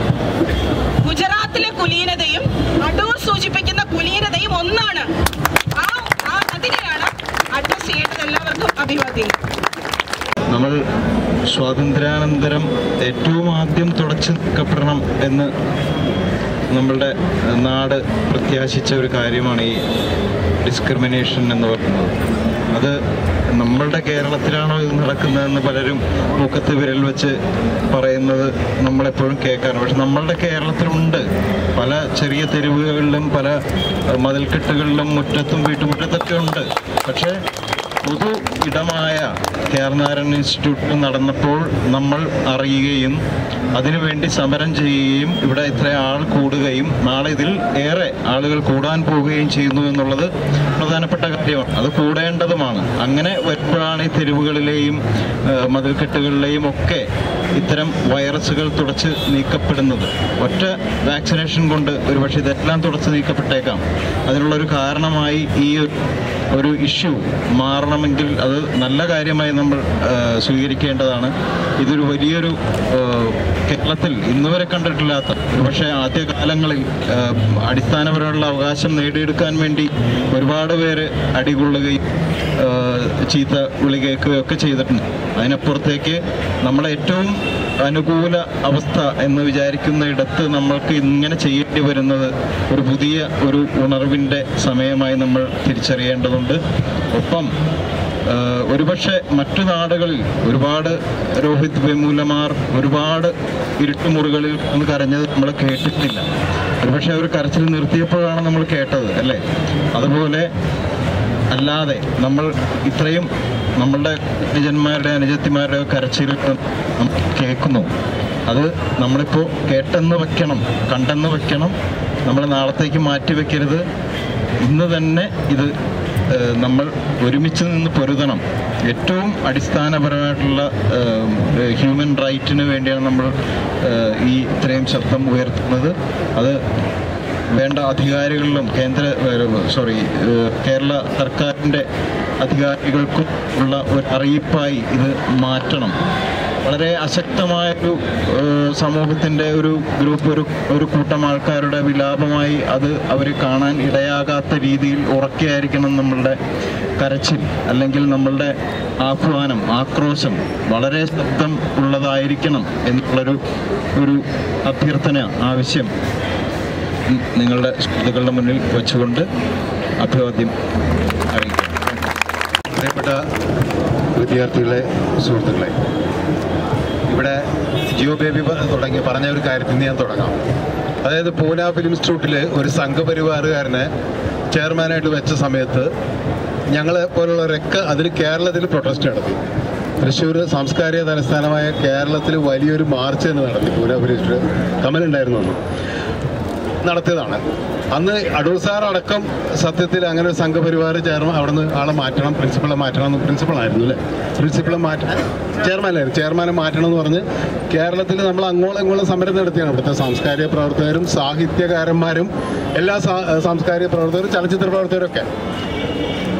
ഗുജറാത്തിലെ കുലീനതയും അടൂർ സൂചിപ്പിക്കുന്ന കുലീനതയും ഒന്നാണ് ആ ആ അതിനെയാണ് അഡ്രസ് ചെയ്യേണ്ടത് എല്ലാവർക്കും അഭിവാദ്യം
നമ്മൾ സ്വാതന്ത്ര്യാനന്തരം ഏറ്റവും ആദ്യം തുടച്ചു നിൽക്കപ്പെടണം എന്ന് നമ്മളുടെ നാട് പ്രത്യാശിച്ച ഒരു കാര്യമാണ് ഈ ഡിസ്ക്രിമിനേഷൻ എന്ന് പറയുന്നത് അത് നമ്മളുടെ കേരളത്തിലാണോ ഇത് നടക്കുന്നതെന്ന് പലരും മുഖത്ത് വിരൽ വെച്ച് പറയുന്നത് നമ്മളെപ്പോഴും കേൾക്കാറുണ്ട് പക്ഷെ നമ്മളുടെ കേരളത്തിലുണ്ട് പല ചെറിയ തെരുവുകളിലും പല അഹ്, മതിൽക്കെട്ടുകളിലും മുറ്റത്തും വീട്ടുമുറ്റത്തൊക്കെ ഉണ്ട് പക്ഷേ പൊതു ഇടമായ കേരനാരൻ ഇൻസ്റ്റിറ്റ്യൂട്ടിൽ നടന്നപ്പോൾ നമ്മൾ അറിയുകയും അതിനുവേണ്ടി സമരം ചെയ്യുകയും ഇവിടെ ഇത്ര ആൾ കൂടുകയും നാളെ ഇതിൽ ഏറെ ആളുകൾ കൂടാൻ പോവുകയും ചെയ്യുന്നു എന്നുള്ളത് പ്രധാനപ്പെട്ട കാര്യമാണ് അത് കൂടേണ്ടതുമാണ് അങ്ങനെ വരുമ്പോഴാണ് ഈ തെരുവുകളിലെയും ഏഹ്, മതിൽക്കെട്ടുകളിലെയും ഒക്കെ ഇത്തരം വൈറസുകൾ തുടച്ച് നീക്കപ്പെടുന്നത് ഒറ്റ വാക്സിനേഷൻ കൊണ്ട് ഒരുപക്ഷെ ഇതെല്ലാം തുടച്ച് നീക്കപ്പെട്ടേക്കാം അതിനുള്ളൊരു കാരണമായി ഈ ഒരു ഒരു ഇഷ്യൂ മാറണമെങ്കിൽ അത് നല്ല കാര്യമായി നമ്മൾ ആ, സ്വീകരിക്കേണ്ടതാണ് ഇതൊരു വലിയൊരു ആ, കേരളത്തിൽ ഇന്നുവരെ കണ്ടിട്ടില്ലാത്ത പക്ഷേ ആദ്യകാലങ്ങളിൽ ആ, അടിസ്ഥാനപരമുള്ള അവകാശം നേടിയെടുക്കാൻ വേണ്ടി ഒരുപാട് പേര് അടികൊള്ളുകയും ആ, ചീത്ത വിളി കേൾക്കുകയും ഒക്കെ ചെയ്തിട്ടുണ്ട് അതിനപ്പുറത്തേക്ക് നമ്മളെ ഏറ്റവും അനുകൂല അവസ്ഥ എന്ന് വിചാരിക്കുന്ന ഇടത്ത് നമ്മൾക്ക് ഇങ്ങനെ ചെയ്യേണ്ടി വരുന്നത് ഒരു പുതിയ ഒരു ഉണർവിൻ്റെ സമയമായി നമ്മൾ തിരിച്ചറിയേണ്ടതുണ്ട് ഒപ്പം ആഹ്, ഒരുപക്ഷെ മറ്റു നാടുകളിൽ ഒരുപാട് രോഹിത് വെമൂലമാർ ഒരുപാട് ഇരുട്ടുമുറികളിൽ ഒന്ന് കരഞ്ഞത് നമ്മൾ കേട്ടിട്ടില്ല ഒരുപക്ഷെ അവർ കരച്ചിൽ നിർത്തിയപ്പോഴാണ് നമ്മൾ കേട്ടത് അല്ലേ അതുപോലെ അല്ലാതെ നമ്മൾ ഇത്രയും നമ്മളുടെ അനുജന്മാരുടെ അനുജത്തിമാരുടെ കരച്ചിലുകൾ നമ്മൾ കേൾക്കുന്നു അത് നമ്മളിപ്പോൾ കേട്ടെന്ന് വെക്കണം കണ്ടെന്ന് വെക്കണം നമ്മൾ നാളത്തേക്ക് മാറ്റി വെക്കരുത് ഇന്ന് തന്നെ ഇത് ഏഹ്, നമ്മൾ ഒരുമിച്ച് നിന്ന് പൊരുതണം ഏറ്റവും അടിസ്ഥാനപരമായിട്ടുള്ള ഹ്യൂമൻ റൈറ്റിന് വേണ്ടിയാണ് നമ്മൾ ഏഹ്, ഈ ഇത്രയും ശബ്ദം ഉയർത്തുന്നത് അത് വേണ്ട അധികാരികളിലും കേന്ദ്ര സോറി കേരള സർക്കാരിൻ്റെ അധികാരികൾക്കും ഉള്ള ഒരു അറിയിപ്പായി ഇത് മാറ്റണം വളരെ അശക്തമായൊരു ഏഹ്, സമൂഹത്തിൻ്റെ ഒരു ഗ്രൂപ്പ് ഒരു ഒരു കൂട്ടം ആൾക്കാരുടെ വിലാപമായി അത് അവർ കാണാൻ ഇടയാകാത്ത രീതിയിൽ ഉറക്കെയായിരിക്കണം നമ്മളുടെ കരച്ചിൽ അല്ലെങ്കിൽ നമ്മളുടെ ആഹ്വാനം ആക്രോശം വളരെ ശബ്ദം ഉള്ളതായിരിക്കണം എന്നുള്ളൊരു ഒരു അഭ്യർത്ഥന ആവശ്യം ഉം, നിങ്ങളുടെ സുഹൃത്തുക്കളുടെ മുന്നിൽ വെച്ചുകൊണ്ട് അഭിവാദ്യം അറിയിക്കാം
പ്രിയപ്പെട്ട വിദ്യാർത്ഥികളെ സുഹൃത്തുക്കളെ ഇവിടെ ജിയോ ബേബി പ- തുടങ്ങി പറഞ്ഞ ഒരു കാര്യത്തിൽ നിന്ന് ഞാൻ തുടങ്ങാം അതായത് പൂന ഫിലിം ഇൻസ്റ്റിറ്റ്യൂട്ടിൽ ഒരു സംഘപരിവാറുകാരനെ ചെയർമാനായിട്ട് വെച്ച സമയത്ത് ഞങ്ങളെ പോലുള്ളവരൊക്കെ അതിൽ കേരളത്തിൽ പ്രൊട്ടസ്റ്റ് നടത്തി തൃശ്ശൂർ സാംസ്കാരിക തലസ്ഥാനമായ കേരളത്തിൽ വലിയൊരു മാർച്ച് തന്നെ നടത്തി പൂന ഫിലിം ഇൻസ്റ്റിറ്റ്യൂട്ട് കമലുണ്ടായിരുന്നു അന്ന് നടത്തിയതാണ് അന്ന് അടൂർ സാർ അടക്കം സത്യത്തിൽ അങ്ങനെ ഒരു സംഘപരിവാർ ചെയർമാൻ അവിടുന്ന് ആളെ മാറ്റണം പ്രിൻസിപ്പളെ മാറ്റണം എന്ന് പ്രിൻസിപ്പളായിരുന്നു അല്ലേ പ്രിൻസിപ്പളെ മാറ്റണം ചെയർമാനായിരുന്നു ചെയർമാനെ മാറ്റണം എന്ന് പറഞ്ഞ് കേരളത്തിൽ നമ്മൾ അങ്ങോളം ഇങ്ങോളം സമരം നടത്തിയാണ് ഇവിടുത്തെ സാംസ്കാരിക പ്രവർത്തകരും സാഹിത്യകാരന്മാരും എല്ലാ സാ- സാംസ്കാരിക പ്രവർത്തകരും ചലച്ചിത്ര പ്രവർത്തകരും ഒക്കെ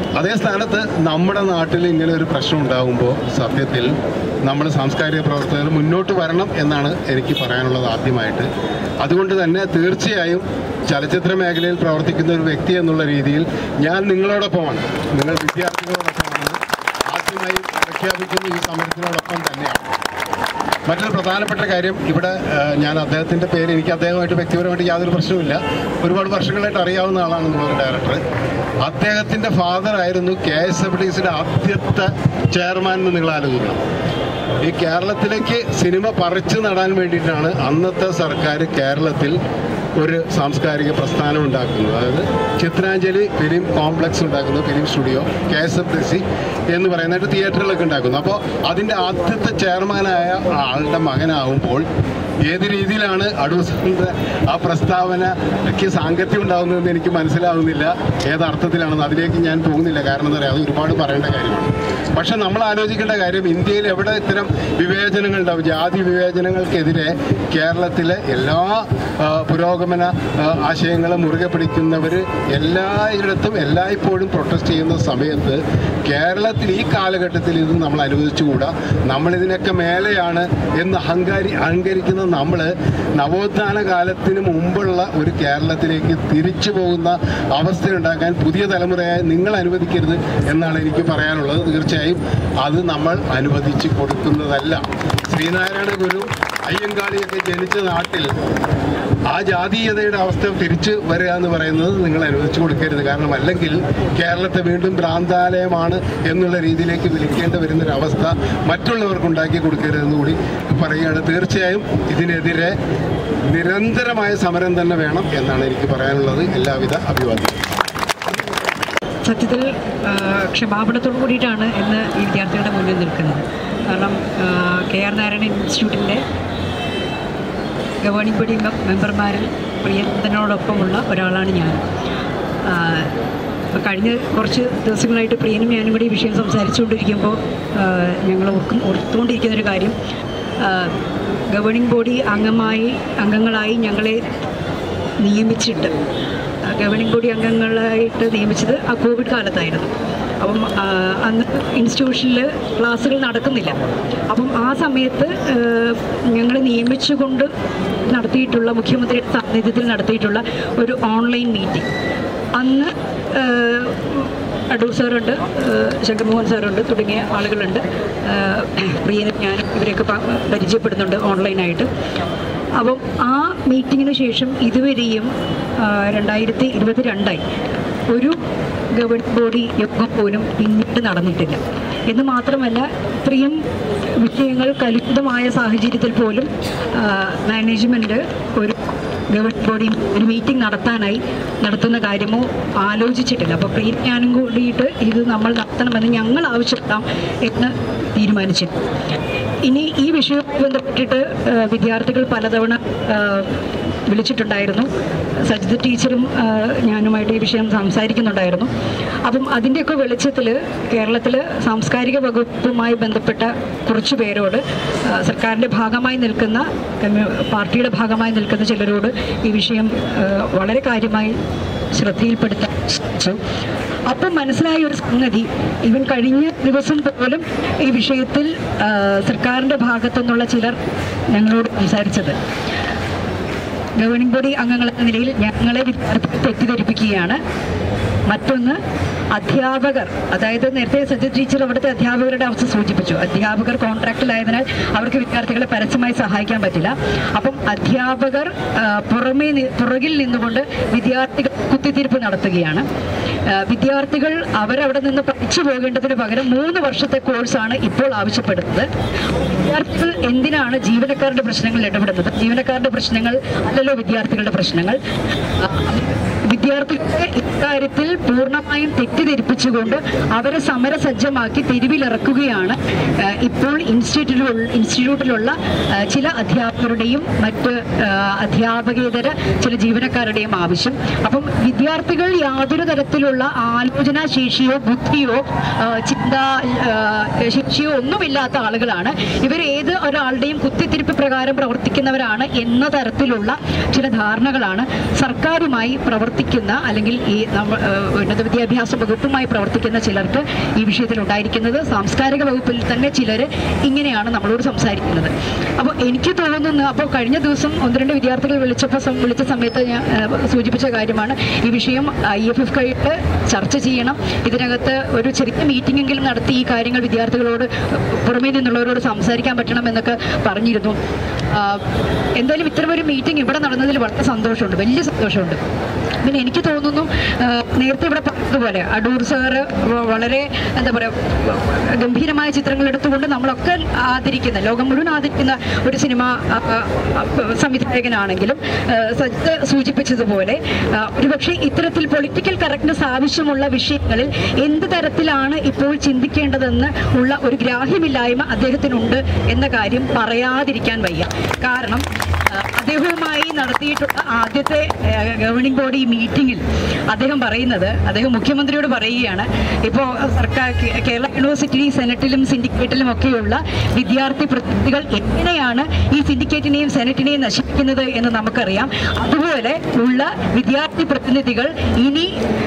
അതേ സ്ഥാനത്ത് നമ്മുടെ നാട്ടിൽ ഇങ്ങനെ ഒരു പ്രശ്നം ഉണ്ടാകുമ്പോൾ സത്യത്തിൽ നമ്മൾ സാംസ്കാരിക പ്രവർത്തകർ മുന്നോട്ട് വരണം എന്നാണ് എനിക്ക് പറയാനുള്ളത് ആദ്യമായിട്ട് അതുകൊണ്ട് തന്നെ തീർച്ചയായും ചലച്ചിത്ര മേഖലയിൽ പ്രവർത്തിക്കുന്ന ഒരു വ്യക്തി എന്നുള്ള രീതിയിൽ ഞാൻ നിങ്ങളോടൊപ്പമാണ് നിങ്ങൾ വിദ്യാർത്ഥികളോടൊപ്പമാണ് ആദ്യമായി പ്രഖ്യാപിക്കുന്ന ഈ സമരത്തിനോടൊപ്പം തന്നെയാണ് മറ്റൊരു പ്രധാനപ്പെട്ട കാര്യം ഇവിടെ ആ, ഞാൻ അദ്ദേഹത്തിൻ്റെ പേര് എനിക്ക് അദ്ദേഹമായിട്ട് വ്യക്തിപരമായിട്ട് യാതൊരു പ്രശ്നവുമില്ല ഒരുപാട് വർഷങ്ങളായിട്ട് അറിയാവുന്ന ആളാണ് നമ്മുടെ ഡയറക്ടർ അദ്ദേഹത്തിൻ്റെ ഫാദർ ആയിരുന്നു കെ എസ് എഫ് ഡി സിയുടെ ആദ്യത്തെ ചെയർമാൻ എന്ന് നിങ്ങൾ ആലോചിക്കണം ഈ കേരളത്തിലേക്ക് സിനിമ പറിച്ചു നടാൻ വേണ്ടിയിട്ടാണ് അന്നത്തെ സർക്കാർ കേരളത്തിൽ ഒരു സാംസ്കാരിക പ്രസ്ഥാനം ഉണ്ടാക്കുന്നത് അതായത് ചിത്രാഞ്ജലി ഫിലിം കോംപ്ലക്സ് ഉണ്ടാക്കുന്നു film studio K S F D C എന്ന് പറയുന്നതായിട്ട് തിയേറ്ററുകളൊക്കെ ഉണ്ടാക്കുന്നു അപ്പോൾ അതിൻ്റെ ആദ്യത്തെ ചെയർമാനായ ആളുടെ മകനാവുമ്പോൾ ഏത് രീതിയിലാണ് അടൂസിൻ്റെ ആ പ്രസ്താവനയ്ക്ക് സാങ്കത്യം ഉണ്ടാകുന്നതെന്ന് എനിക്ക് മനസ്സിലാവുന്നില്ല ഏതർത്ഥത്തിലാണെന്ന് അതിലേക്ക് ഞാൻ പോകുന്നില്ല കാരണം എന്താ പറയുക അത് ഒരുപാട് പറയേണ്ട കാര്യമാണ് പക്ഷെ നമ്മൾ ആലോചിക്കേണ്ട കാര്യം ഇന്ത്യയിൽ എവിടെ ഇത്തരം വിവേചനങ്ങൾ ഉണ്ടാവും ജാതി വിവേചനങ്ങൾക്കെതിരെ കേരളത്തിലെ എല്ലാ ആ, പുരോഗമന ആ, ആശയങ്ങളും മുറുകെ പിടിക്കുന്നവർ എല്ലായിടത്തും എല്ലായ്പ്പോഴും പ്രൊട്ടസ്റ്റ് ചെയ്യുന്ന സമയത്ത് കേരളത്തിൽ ഈ കാലഘട്ടത്തിൽ ഇത് നമ്മൾ അനുവദിച്ചുകൂടാ നമ്മളിതിനൊക്കെ മേലെയാണ് എന്ന് അഹങ്കാരി അഹങ്കരിക്കുന്ന നമ്മൾ നവോത്ഥാന കാലത്തിന് മുമ്പുള്ള ഒരു കേരളത്തിലേക്ക് തിരിച്ചു പോകുന്ന അവസ്ഥയുണ്ടാക്കാൻ പുതിയ തലമുറയായി നിങ്ങൾ അനുവദിക്കരുത് എന്നാണ് എനിക്ക് പറയാനുള്ളത് തീർച്ചയായും അത് നമ്മൾ അനുവദിച്ച് കൊടുക്കുന്നതല്ല ശ്രീനാരായണ ഗുരു അയ്യങ്കാളിയൊക്കെ ജനിച്ച നാട്ടിൽ ആ ജാതീയതയുടെ അവസ്ഥ തിരിച്ചു വരിക എന്ന് പറയുന്നത് നിങ്ങൾ അനുവദിച്ചു കൊടുക്കരുത് കാരണം അല്ലെങ്കിൽ കേരളത്തെ വീണ്ടും ഭ്രാന്താലയമാണ് എന്നുള്ള രീതിയിലേക്ക് വിളിക്കേണ്ടി വരുന്നൊരവസ്ഥ മറ്റുള്ളവർക്ക് ഉണ്ടാക്കി കൊടുക്കരുതെന്ന് കൂടി പറയുകയാണ് തീർച്ചയായും ഇതിനെതിരെ നിരന്തരമായ സമരം തന്നെ വേണം എന്നാണ് എനിക്ക് പറയാനുള്ളത് എല്ലാവിധ അഭിവാദ്യം
സത്യത്തിൽ ആ, ക്ഷമാപണത്തോടു കൂടിയിട്ടാണ് ഇന്ന് ഈ വിദ്യാർത്ഥികളുടെ മുന്നിൽ നിൽക്കുന്നത് കാരണം ആ, കെ ആർ നാരായണൻ ഇൻസ്റ്റിറ്റ്യൂട്ടിൻ്റെ ഗവേണിംഗ് ബോഡി മെ- മെമ്പർമാരിൽ പ്രിയനോടൊപ്പമുള്ള ഒരാളാണ് ഞാൻ ആ, ഇപ്പൊ കഴിഞ്ഞ കുറച്ച് ദിവസങ്ങളായിട്ട് പ്രിയനും ഞാനും കൂടി ഈ വിഷയം സംസാരിച്ചുകൊണ്ടിരിക്കുമ്പോൾ ഞങ്ങൾ ഓർക്കും ഓർത്തുകൊണ്ടിരിക്കുന്ന ഒരു കാര്യം ആ, ഗവേണിംഗ് ബോഡി അംഗമായി അംഗങ്ങളായി ഞങ്ങളെ നിയമിച്ചിട്ട് ആ, ഗവേണിംഗ് ബോഡി അംഗങ്ങളായിട്ട് നിയമിച്ചത് ആ കോവിഡ് കാലത്തായിരുന്നു അപ്പം ആ, അന്ന് ഇൻസ്റ്റിറ്റ്യൂഷനിൽ ക്ലാസ്സുകൾ നടക്കുന്നില്ല അപ്പം ആ സമയത്ത് ഞങ്ങളെ നിയമിച്ചുകൊണ്ട് നടത്തിയിട്ടുള്ള മുഖ്യമന്ത്രിയുടെ സാന്നിധ്യത്തിൽ നടത്തിയിട്ടുള്ള ഒരു ഓൺലൈൻ മീറ്റിംഗ് അന്ന് ആ, അടൂർ സാറുണ്ട് ആ, ശങ്കർമോഹൻ സാറുണ്ട് തുടങ്ങിയ ആളുകളുണ്ട് ആ, പ്രിയനും ഞാനും ഇവരെയൊക്കെ പ- പരിചയപ്പെടുന്നുണ്ട് ഓൺലൈനായിട്ട് അപ്പം ആ മീറ്റിങ്ങിന് ശേഷം ഇതുവരെയും ആ, രണ്ടായിരത്തി ഇരുപത്തി രണ്ടായി ഒരു ഗവൺമെൻറ് ബോഡി യോഗം പോലും പിന്നീട് നടന്നിട്ടില്ല എന്ന് മാത്രമല്ല ഇത്രയും വിഷയങ്ങൾ കലുഷിതമായ സാഹചര്യത്തിൽ പോലും മാനേജ്മെൻറ്റ് ഒരു ഗവൺമെൻറ് ബോഡി ഒരു മീറ്റിംഗ് നടത്താനായി നടത്തുന്ന കാര്യമോ ആലോചിച്ചിട്ടില്ല അപ്പോൾ പ്രിയ ഞാനും കൂടിയിട്ട് ഇത് നമ്മൾ നടത്തണമെന്ന് ഞങ്ങൾ ആവശ്യപ്പെടാം എന്ന് തീരുമാനിച്ചു ഇനി ഈ വിഷയവുമായി ബന്ധപ്പെട്ടിട്ട് ആ, വിദ്യാർത്ഥികൾ പലതവണ ആ, വിളിച്ചിട്ടുണ്ടായിരുന്നു സജിത ടീച്ചറും ആ, ഞാനുമായിട്ട് ഈ വിഷയം സംസാരിക്കുന്നുണ്ടായിരുന്നു അപ്പം അതിൻ്റെയൊക്കെ വെളിച്ചത്തിൽ കേരളത്തിൽ സാംസ്കാരിക വകുപ്പുമായി ബന്ധപ്പെട്ട കുറച്ച് പേരോട് ആ, സർക്കാരിൻ്റെ ഭാഗമായി നിൽക്കുന്ന കമ്മ്യൂ- പാർട്ടിയുടെ ഭാഗമായി നിൽക്കുന്ന ചിലരോട് ഈ വിഷയം ആ, വളരെ കാര്യമായി ശ്രദ്ധയിൽപ്പെടുത്താൻ ശ്രമിച്ചു അപ്പം മനസ്സിലായ ഒരു സംഗതി ഇവൻ കഴിഞ്ഞ ദിവസം പോലും ഈ വിഷയത്തിൽ ആ, സർക്കാരിൻ്റെ ഭാഗത്തുനിന്നുള്ള ചിലർ ഞങ്ങളോട് സംസാരിച്ചത് ഗവേണിംഗ് ബോഡി അംഗങ്ങൾ എന്ന നിലയിൽ ഞങ്ങളെ വിദ്യാർത്ഥികൾ തെറ്റിദ്ധരിപ്പിക്കുകയാണ് മറ്റൊന്ന് അധ്യാപകർ അതായത് നേരത്തെ സജ്ജ ടീച്ചർ അവിടുത്തെ അധ്യാപകരുടെ അവസ്ഥ സൂചിപ്പിച്ചു അധ്യാപകർ കോൺട്രാക്റ്റിലായതിനാൽ അവർക്ക് വിദ്യാർത്ഥികളെ പരസ്യമായി സഹായിക്കാൻ പറ്റില്ല അപ്പം അധ്യാപകർ ആ, പുറമേ നി- പുറകിൽ നിന്നുകൊണ്ട് വിദ്യാർത്ഥികൾ കുത്തിത്തിരിപ്പ് നടത്തുകയാണ് ആ, വിദ്യാർത്ഥികൾ അവരവിടെ നിന്ന് പഠിച്ചു പോകേണ്ടതിന് പകരം മൂന്ന് വർഷത്തെ കോഴ്സാണ് ഇപ്പോൾ ആവശ്യപ്പെടുന്നത് വിദ്യാർത്ഥികൾ എന്തിനാണ് ജീവനക്കാരുടെ പ്രശ്നങ്ങളിൽ ഇടപെടുന്നത് ജീവനക്കാരുടെ പ്രശ്നങ്ങൾ അല്ലല്ലോ വിദ്യാർത്ഥികളുടെ പ്രശ്നങ്ങൾ ആ, വിദ്യാർത്ഥികളെ ഇക്കാര്യത്തിൽ പൂർണ്ണമായും തെറ്റിദ്ധരിപ്പിച്ചുകൊണ്ട് അവരെ സമരസജ്ജമാക്കി തെരുവിലിറക്കുകയാണ് ആ, ഇപ്പോൾ ഇൻസ്റ്റിറ്റ്യൂട്ടിലുള്ള ഇൻസ്റ്റിറ്റ്യൂട്ടിലുള്ള ആ, ചില അധ്യാപകരുടെയും മറ്റ് ആ, അധ്യാപകേതര ചില ജീവനക്കാരുടെയും ആവശ്യം അപ്പം വിദ്യാർത്ഥികൾ യാതൊരു തരത്തിലുള്ള ആലോചനാ ശേഷിയോ ബുദ്ധിയോ ആ, ചിന്താ ആ, ശേഷിയോ ഒന്നുമില്ലാത്ത ആളുകളാണ് ഇവർ ഏത് ഒരാളുടെയും കുത്തിത്തിരിപ്പ് പ്രകാരം പ്രവർത്തിക്കുന്നവരാണ് എന്ന തരത്തിലുള്ള ചില ധാരണകളാണ് സർക്കാരുമായി പ്രവർത്തിക്കുന്ന അല്ലെങ്കിൽ ഈ നമ്മ- ഏഹ് ഉന്നത വിദ്യാഭ്യാസ വകുപ്പുമായി പ്രവർത്തിക്കുന്ന ചിലർക്ക് ഈ വിഷയത്തിൽ ഉണ്ടായിരിക്കുന്നത് സാംസ്കാരിക വകുപ്പിൽ തന്നെ ചിലർ ഇങ്ങനെയാണ് നമ്മളോട് സംസാരിക്കുന്നത് അപ്പോൾ എനിക്ക് തോന്നുന്നു അപ്പോൾ കഴിഞ്ഞ ദിവസം ഒന്ന് രണ്ട് വിദ്യാർത്ഥികൾ വിളിച്ചപ്പോൾ സം- വിളിച്ച സമയത്ത് ഞാൻ ഏഹ്, സൂചിപ്പിച്ച കാര്യമാണ് ഈ വിഷയം ഐ എഫ് എഫ് കൈയിട്ട് ചർച്ച ചെയ്യണം ഇതിനകത്ത് ഒരു ചെറിയ മീറ്റിംഗ് എങ്കിലും നടത്തി ഈ കാര്യങ്ങൾ വിദ്യാർത്ഥികളോട് പുറമേ നിന്നുള്ളവരോട് സംസാരിക്കാൻ പറ്റണം എന്നൊക്കെ പറഞ്ഞിരുന്നു ആ, എന്തായാലും ഇത്തരം ഒരു മീറ്റിംഗ് ഇവിടെ നടന്നതിൽ വളരെ സന്തോഷമുണ്ട് വലിയ സന്തോഷമുണ്ട് പിന്നെ എനിക്ക് തോന്നുന്നു ആ, നേരത്തെ ഇവിടെ പറഞ്ഞതുപോലെ അടൂർ സാറ് വ- വളരെ എന്താ പറയുക ഗംഭീരമായ ചിത്രങ്ങൾ എടുത്തുകൊണ്ട് നമ്മളൊക്കെ ആദരിക്കുന്ന ലോകം മുഴുവൻ ആദരിക്കുന്ന ഒരു സിനിമ ആ, ആ, ആ, സംവിധായകനാണെങ്കിലും ആ, സജിത്ത് സൂചിപ്പിച്ചതുപോലെ ആ, ഒരുപക്ഷെ ഇത്തരത്തിൽ പൊളിറ്റിക്കൽ കറക്റ്റ്നെസ് ആവശ്യമുള്ള വിഷയങ്ങളിൽ എന്ത് തരത്തിലാണ് ഇപ്പോൾ ചിന്തിക്കേണ്ടതെന്ന് ഉള്ള ഒരു ഗ്രാഹ്യമില്ലായ്മ അദ്ദേഹത്തിനുണ്ട് എന്ന കാര്യം പറയാതിരിക്കാൻ വയ്യ കാരണം ആ, അദ്ദേഹവുമായി നടത്തിയിട്ടുള്ള ആദ്യത്തെ ഗവേണിംഗ് ബോഡി മീറ്റിംഗിൽ അദ്ദേഹം പറയുന്നത് അദ്ദേഹം മുഖ്യമന്ത്രിയോട് പറയുകയാണ് ഇപ്പോൾ സർക്കാർ കേ- കേരള യൂണിവേഴ്സിറ്റി സെനറ്റിലും സിൻഡിക്കേറ്റിലും ഒക്കെയുള്ള വിദ്യാർത്ഥി പ്രതിനിധികൾ എങ്ങനെയാണ് ഈ സിൻഡിക്കേറ്റിനെയും സെനറ്റിനെയും നശിപ്പിക്കുന്നത് എന്ന് നമുക്കറിയാം അതുപോലെ ഉള്ള വിദ്യാർത്ഥി പ്രതിനിധികൾ ഇനി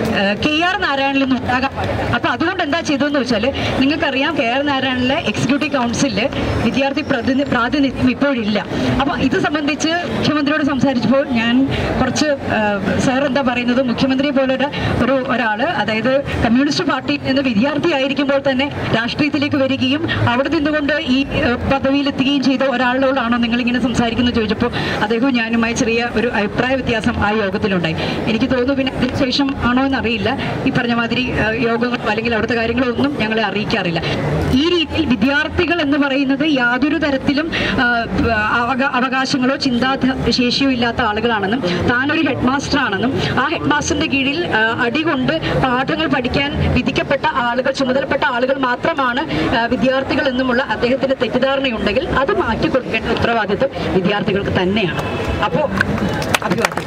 കെ ആർ നാരായണനിൽ നിന്ന് ഉണ്ടാകാൻ പാടില്ല അപ്പൊ അതുകൊണ്ട് എന്താ ചെയ്തതെന്ന് വെച്ചാൽ നിങ്ങൾക്കറിയാം കെ ആർ നാരായണനിലെ എക്സിക്യൂട്ടീവ് കൗൺസിലിൽ വിദ്യാർത്ഥി പ്രതിനി പ്രാതിനിധ്യം ഇപ്പോഴില്ല അപ്പൊ ഇത് സംബന്ധിച്ച് മുഖ്യമന്ത്രിയോട് സംസാരിച്ചപ്പോൾ ഞാൻ കുറച്ച് സാർ എന്താ പറയുന്നത് മുഖ്യമന്ത്രിയെ പോലൊരു ഒരു ഒരാള് അതായത് കമ്മ്യൂണിസ്റ്റ് പാർട്ടിയിൽ നിന്ന് വിദ്യാർത്ഥി ആയിരിക്കുമ്പോൾ തന്നെ രാഷ്ട്രീയത്തിലേക്ക് വരികയും അവിടെ നിന്നുകൊണ്ട് ഈ ഏഹ്, പദവിയിലെത്തുകയും ചെയ്ത ഒരാളോടാണോ നിങ്ങൾ ഇങ്ങനെ സംസാരിക്കുന്നത് ചോദിച്ചപ്പോൾ അദ്ദേഹവും ഞാനുമായി ചെറിയ ഒരു അഭിപ്രായ വ്യത്യാസം ആ യോഗത്തിലുണ്ടായി എനിക്ക് തോന്നുന്നു പിന്നെ അതിനുശേഷം ആണോ എന്നറിയില്ല ഈ പറഞ്ഞ മാതിരി ഏഹ്, യോഗങ്ങളോ അല്ലെങ്കിൽ അവിടുത്തെ കാര്യങ്ങളോ ഒന്നും ഞങ്ങളെ അറിയിക്കാറില്ല ഈ രീതിയിൽ വിദ്യാർത്ഥികൾ എന്ന് പറയുന്നത് യാതൊരു തരത്തിലും ആ, അവക- അവകാശങ്ങളോ ചിന്താ ശേഷിയോ ഇല്ലാത്ത ആളുകളാണെന്നും താനൊരു ഹെഡ് മാസ്റ്റർ ആണെന്നും ആ ഹെഡ് മാസ്റ്ററിന്റെ കീഴിൽ ആ, അടികൊണ്ട് പാഠങ്ങൾ പഠിക്കാൻ വിധിക്കപ്പെട്ട ആളുകൾ ചുമതലപ്പെട്ട ആളുകൾ മാത്രമാണ് ആ, വിദ്യാർത്ഥികൾ എന്നുമുള്ള അദ്ദേഹത്തിന്റെ തെറ്റിദ്ധാരണയുണ്ടെങ്കിൽ അത് മാറ്റിക്കൊടുക്കേണ്ട ഉത്തരവാദിത്വം വിദ്യാർത്ഥികൾക്ക് തന്നെയാണ് അപ്പോൾ അഭിവാദ്യം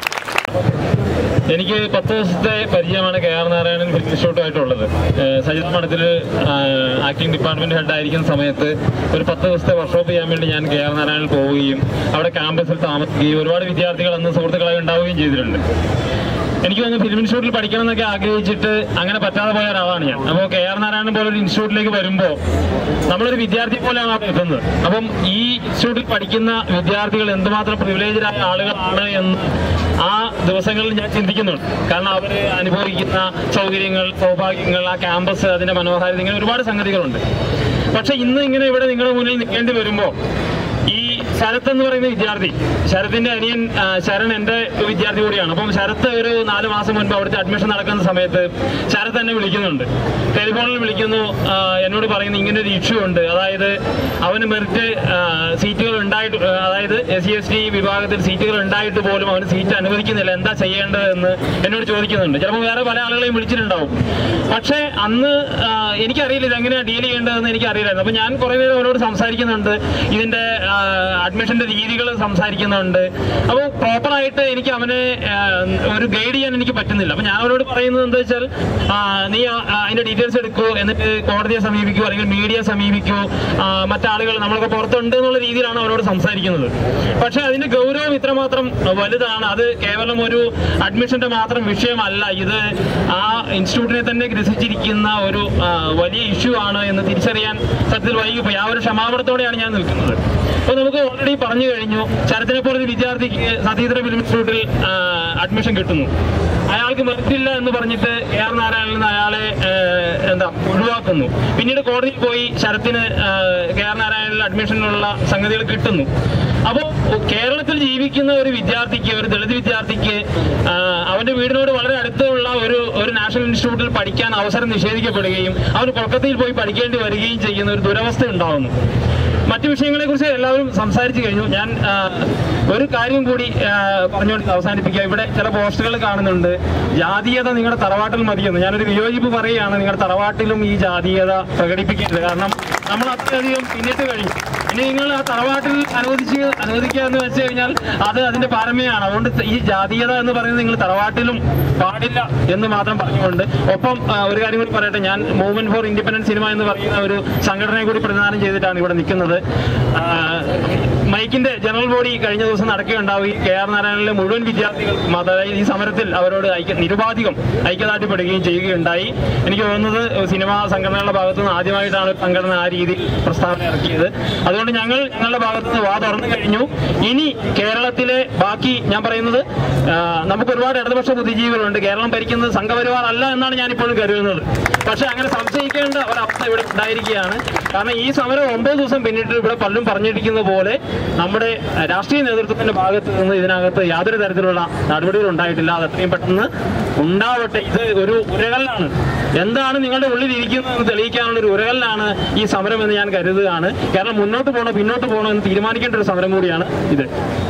എനിക്ക് പത്ത് ദിവസത്തെ പരിചയമാണ് കെ ആർ നാരായണൻ ഫിലിം ഇൻസ്റ്റിറ്റ്യൂട്ടുമായിട്ടുള്ളത് ഏഹ് Sajith Madathil acting department head ആയിരിക്കുന്ന സമയത്ത് ഒരു പത്ത് ദിവസത്തെ വർക്ക്ഷോപ്പ് ചെയ്യാൻ വേണ്ടി ഞാൻ കെ ആർ നാരായണനിൽ പോവുകയും അവിടെ ക്യാമ്പസിൽ താമസിക്കുകയും ഒരുപാട് വിദ്യാർത്ഥികൾ അന്ന് സുഹൃത്തുക്കളായി ഉണ്ടാവുകയും ചെയ്തിട്ടുണ്ട് എനിക്ക് തോന്നുന്നു ഫിലിം ഇൻസ്റ്റിറ്റ്യൂട്ടിൽ പഠിക്കണം എന്നൊക്കെ ആഗ്രഹിച്ചിട്ട് അങ്ങനെ പറ്റാതെ പോയ ഒരാളാണ് ഞാൻ അപ്പോൾ കെ ആർ നാരായണൻ പോലെ ഒരു ഇൻസ്റ്റിറ്റ്യൂട്ടിലേക്ക് വരുമ്പോൾ നമ്മളൊരു വിദ്യാർത്ഥി പോലെയാണ് അവിടെ എത്തുന്നത് അപ്പം ഈ ഇൻസ്റ്റിറ്റ്യൂട്ടിൽ പഠിക്കുന്ന വിദ്യാർത്ഥികൾ എന്തുമാത്രം പ്രിവിലേജായ ആളുകളാണ് എന്ന് ആ ദിവസങ്ങളിൽ ഞാൻ ചിന്തിക്കുന്നുണ്ട് കാരണം അവർ അനുഭവിക്കുന്ന സൗകര്യങ്ങൾ സൗഭാഗ്യങ്ങൾ ആ ക്യാമ്പസ് അതിന്റെ മനോഹാരിത ഇങ്ങനെ ഒരുപാട് സംഗതികളുണ്ട് പക്ഷെ ഇന്ന് ഇങ്ങനെ ഇവിടെ നിങ്ങളുടെ മുന്നിൽ നിൽക്കേണ്ടി വരുമ്പോൾ ഈ ശരത് എന്ന് പറയുന്ന വിദ്യാർത്ഥി ശരത്തിന്റെ അനിയൻ ആ, ശരൺ എന്റെ വിദ്യാർത്ഥി കൂടിയാണ് അപ്പം ശരത്ത് ഒരു നാല് മാസം മുൻപ് അവിടുത്തെ അഡ്മിഷൻ നടക്കുന്ന സമയത്ത് ശരത് എന്നെ വിളിക്കുന്നുണ്ട് ടെലിഫോണിൽ വിളിക്കുന്നു ആ, എന്നോട് പറയുന്നു ഇങ്ങനെ ഒരു ഇഷ്യൂ ഉണ്ട് അതായത് അവന് മെറിറ്റ് സീറ്റുകൾ ഉണ്ടായിട്ട് ആ, അതായത് എസ് സി എസ് ടി വിഭാഗത്തിൽ സീറ്റുകൾ ഉണ്ടായിട്ട് പോലും അവന് സീറ്റ് അനുവദിക്കുന്നില്ല എന്താ ചെയ്യേണ്ടതെന്ന് എന്നോട് ചോദിക്കുന്നുണ്ട് ചിലപ്പോൾ വേറെ പല ആളുകളെയും വിളിച്ചിട്ടുണ്ടാവും പക്ഷേ അന്ന് ആ, എനിക്കറിയില്ല ഇത് എങ്ങനെയാണ് ഡീൽ ചെയ്യേണ്ടതെന്ന് എനിക്കറിയില്ലായിരുന്നു അപ്പോൾ ഞാൻ കുറേ നേരം അവരോട് സംസാരിക്കുന്നുണ്ട് ഇതിന്റെ അഡ്മിഷന്റെ രീതികൾ സംസാരിക്കുന്നുണ്ട് അപ്പോൾ പ്രോപ്പറായിട്ട് എനിക്ക് അവനെ ആ, ഒരു ഗൈഡ് ചെയ്യാൻ എനിക്ക് പറ്റുന്നില്ല അപ്പോൾ ഞാൻ അവരോട് പറയുന്നത് എന്താ വെച്ചാൽ ആ, നീ ആ, ആ, അതിന്റെ ഡീറ്റെയിൽസ് എടുക്കൂ എന്നിട്ട് കോടതിയെ സമീപിക്കൂ അല്ലെങ്കിൽ മീഡിയ സമീപിക്കൂ ആ, മറ്റാളുകൾ നമ്മളൊക്കെ പുറത്തുണ്ട് എന്നുള്ള രീതിയിലാണ് അവരോട് സംസാരിക്കുന്നത് പക്ഷേ അതിന്റെ ഗൗരവം ഇത്രമാത്രം വലുതാണ് അത് കേവലം ഒരു അഡ്മിഷന്റെ മാത്രം വിഷയമല്ല ഇത് ആ ഇൻസ്റ്റിറ്റ്യൂട്ടിനെ തന്നെ ഗ്രസിച്ചിരിക്കുന്ന ഒരു ആ, വലിയ ഇഷ്യൂ ആണ് എന്ന് തിരിച്ചറിയാൻ സത്യത്തിൽ വൈകിപ്പോയി ആ ഒരു ക്ഷമാപണത്തോടെയാണ് ഞാൻ നിൽക്കുന്നത് അപ്പോൾ നമുക്ക് ഓൾറെഡി പറഞ്ഞു കഴിഞ്ഞു ശരത്തിനെ പോലെ ഒരു വിദ്യാർത്ഥിക്ക് സതീന്ദ്ര ഫിലിം ഇൻസ്റ്റിറ്റ്യൂട്ടിൽ അഡ്മിഷൻ കിട്ടുന്നു അയാൾക്ക് മെറിറ്റില്ല എന്ന് പറഞ്ഞിട്ട് എ ആർ നാരായണൻ നിന്ന് അയാളെ ആ, എന്താ ഒഴിവാക്കുന്നു പിന്നീട് കോടതിയിൽ പോയി ശരത്തിന് കെ ആർ നാരായണനിൽ അഡ്മിഷനുള്ള സംഗതികൾ കിട്ടുന്നു അപ്പോൾ കേരളത്തിൽ ജീവിക്കുന്ന ഒരു വിദ്യാർത്ഥിക്ക് ഒരു ദളിത് വിദ്യാർത്ഥിക്ക് ആ, അവന്റെ വീടിനോട് വളരെ അടുത്തുള്ള ഒരു ഒരു നാഷണൽ ഇൻസ്റ്റിറ്റ്യൂട്ടിൽ പഠിക്കാൻ അവസരം നിഷേധിക്കപ്പെടുകയും അവന് കൊൽക്കത്തയിൽ പോയി പഠിക്കേണ്ടി വരികയും ചെയ്യുന്ന ഒരു ദുരവസ്ഥ ഉണ്ടാവുന്നു മറ്റു വിഷയങ്ങളെ കുറിച്ച് എല്ലാവരും സംസാരിച്ചു കഴിഞ്ഞു ഞാൻ ആ, ഒരു കാര്യം കൂടി ആ, പറഞ്ഞുകൊണ്ട് അവസാനിപ്പിക്കുക ഇവിടെ ചില പോസ്റ്റുകൾ കാണുന്നുണ്ട് ജാതീയത നിങ്ങളുടെ തറവാട്ടിൽ മതിയെന്ന് ഞാനൊരു വിയോജിപ്പ് പറയുകയാണ് നിങ്ങളുടെ തറവാട്ടിലും ഈ ജാതീയത പ്രകടിപ്പിക്കരുത് കാരണം നമ്മൾ അത്രയധികം പിന്നിട്ട് കഴിഞ്ഞു ഇനി നിങ്ങൾ ആ തറവാട്ടിൽ അനുവദിച്ച് അനുവദിക്കുക എന്ന് വെച്ച് കഴിഞ്ഞാൽ അത് അതിന്റെ പാരമ്യമാണ് അതുകൊണ്ട് ഈ ജാതീയത എന്ന് പറയുന്നത് നിങ്ങൾ തറവാട്ടിലും പാടില്ല എന്ന് മാത്രം പറഞ്ഞുകൊണ്ട് ഒപ്പം ആ, ഒരു കാര്യം കൂടി പറയട്ടെ ഞാൻ മൂവ്മെന്റ് ഫോർ ഇൻഡിപെൻഡന്റ് സിനിമ എന്ന് പറയുന്ന ഒരു സംഘടനയെ കൂടി പ്രതിദാനം ചെയ്തിട്ടാണ് ഇവിടെ നിൽക്കുന്നത് ആ, സ്ട്രൈക്കിന്റെ ജനറൽ ബോഡി കഴിഞ്ഞ ദിവസം നടക്കുകയുണ്ടാവുകയും കെ ആർ നാരായണനിലെ മുഴുവൻ വിദ്യാർത്ഥികൾക്കും അതായത് ഈ സമരത്തിൽ അവരോട് ഐക്യ നിരുപാധികം ഐക്യദാർഢ്യപ്പെടുകയും ചെയ്യുകയുണ്ടായി എനിക്ക് തോന്നുന്നത് സിനിമാ സംഘടനകളുടെ ഭാഗത്തു നിന്ന് ആദ്യമായിട്ടാണ് ഒരു സംഘടന ആ രീതിയിൽ പ്രസ്താവന ഇറക്കിയത് അതുകൊണ്ട് ഞങ്ങൾ ഞങ്ങളുടെ ഭാഗത്ത് നിന്ന് വാ തുറന്നു കഴിഞ്ഞു ഇനി കേരളത്തിലെ ബാക്കി ഞാൻ പറയുന്നത് ആ, നമുക്ക് ഒരുപാട് ഇടതുപക്ഷ ബുദ്ധിജീവികളുണ്ട് കേരളം ഭരിക്കുന്നത് സംഘപരിവാർ അല്ല എന്നാണ് ഞാൻ ഇപ്പോഴും കരുതുന്നത് പക്ഷെ അങ്ങനെ സംശയിക്കേണ്ട ഒരവസ്ഥ ഇവിടെ ഉണ്ടായിരിക്കുകയാണ് കാരണം ഈ സമരം ഒമ്പത് ദിവസം പിന്നിട്ട് ഇവിടെ പലരും പറഞ്ഞിരിക്കുന്നത് പോലെ നമ്മുടെ അഹ്, രാഷ്ട്രീയ നേതൃത്വത്തിന്റെ ഭാഗത്ത് നിന്ന് ഇതിനകത്ത് യാതൊരു തരത്തിലുള്ള നടപടികൾ ഉണ്ടായിട്ടില്ല അത് എത്രയും പെട്ടെന്ന് ഉണ്ടാവട്ടെ ഇത് ഒരു ഉരകല്ലാണ് എന്താണ് നിങ്ങളുടെ ഉള്ളിൽ ഇരിക്കുന്നതെന്ന് തെളിയിക്കാനുള്ള ഒരു ഉരകല്ലാണ് ഈ സമരം എന്ന് ഞാൻ കരുതുകയാണ് കാരണം മുന്നോട്ട് പോകണോ പിന്നോട്ട് പോകണോ എന്ന് തീരുമാനിക്കേണ്ട ഒരു സമരം കൂടിയാണ് ഇത്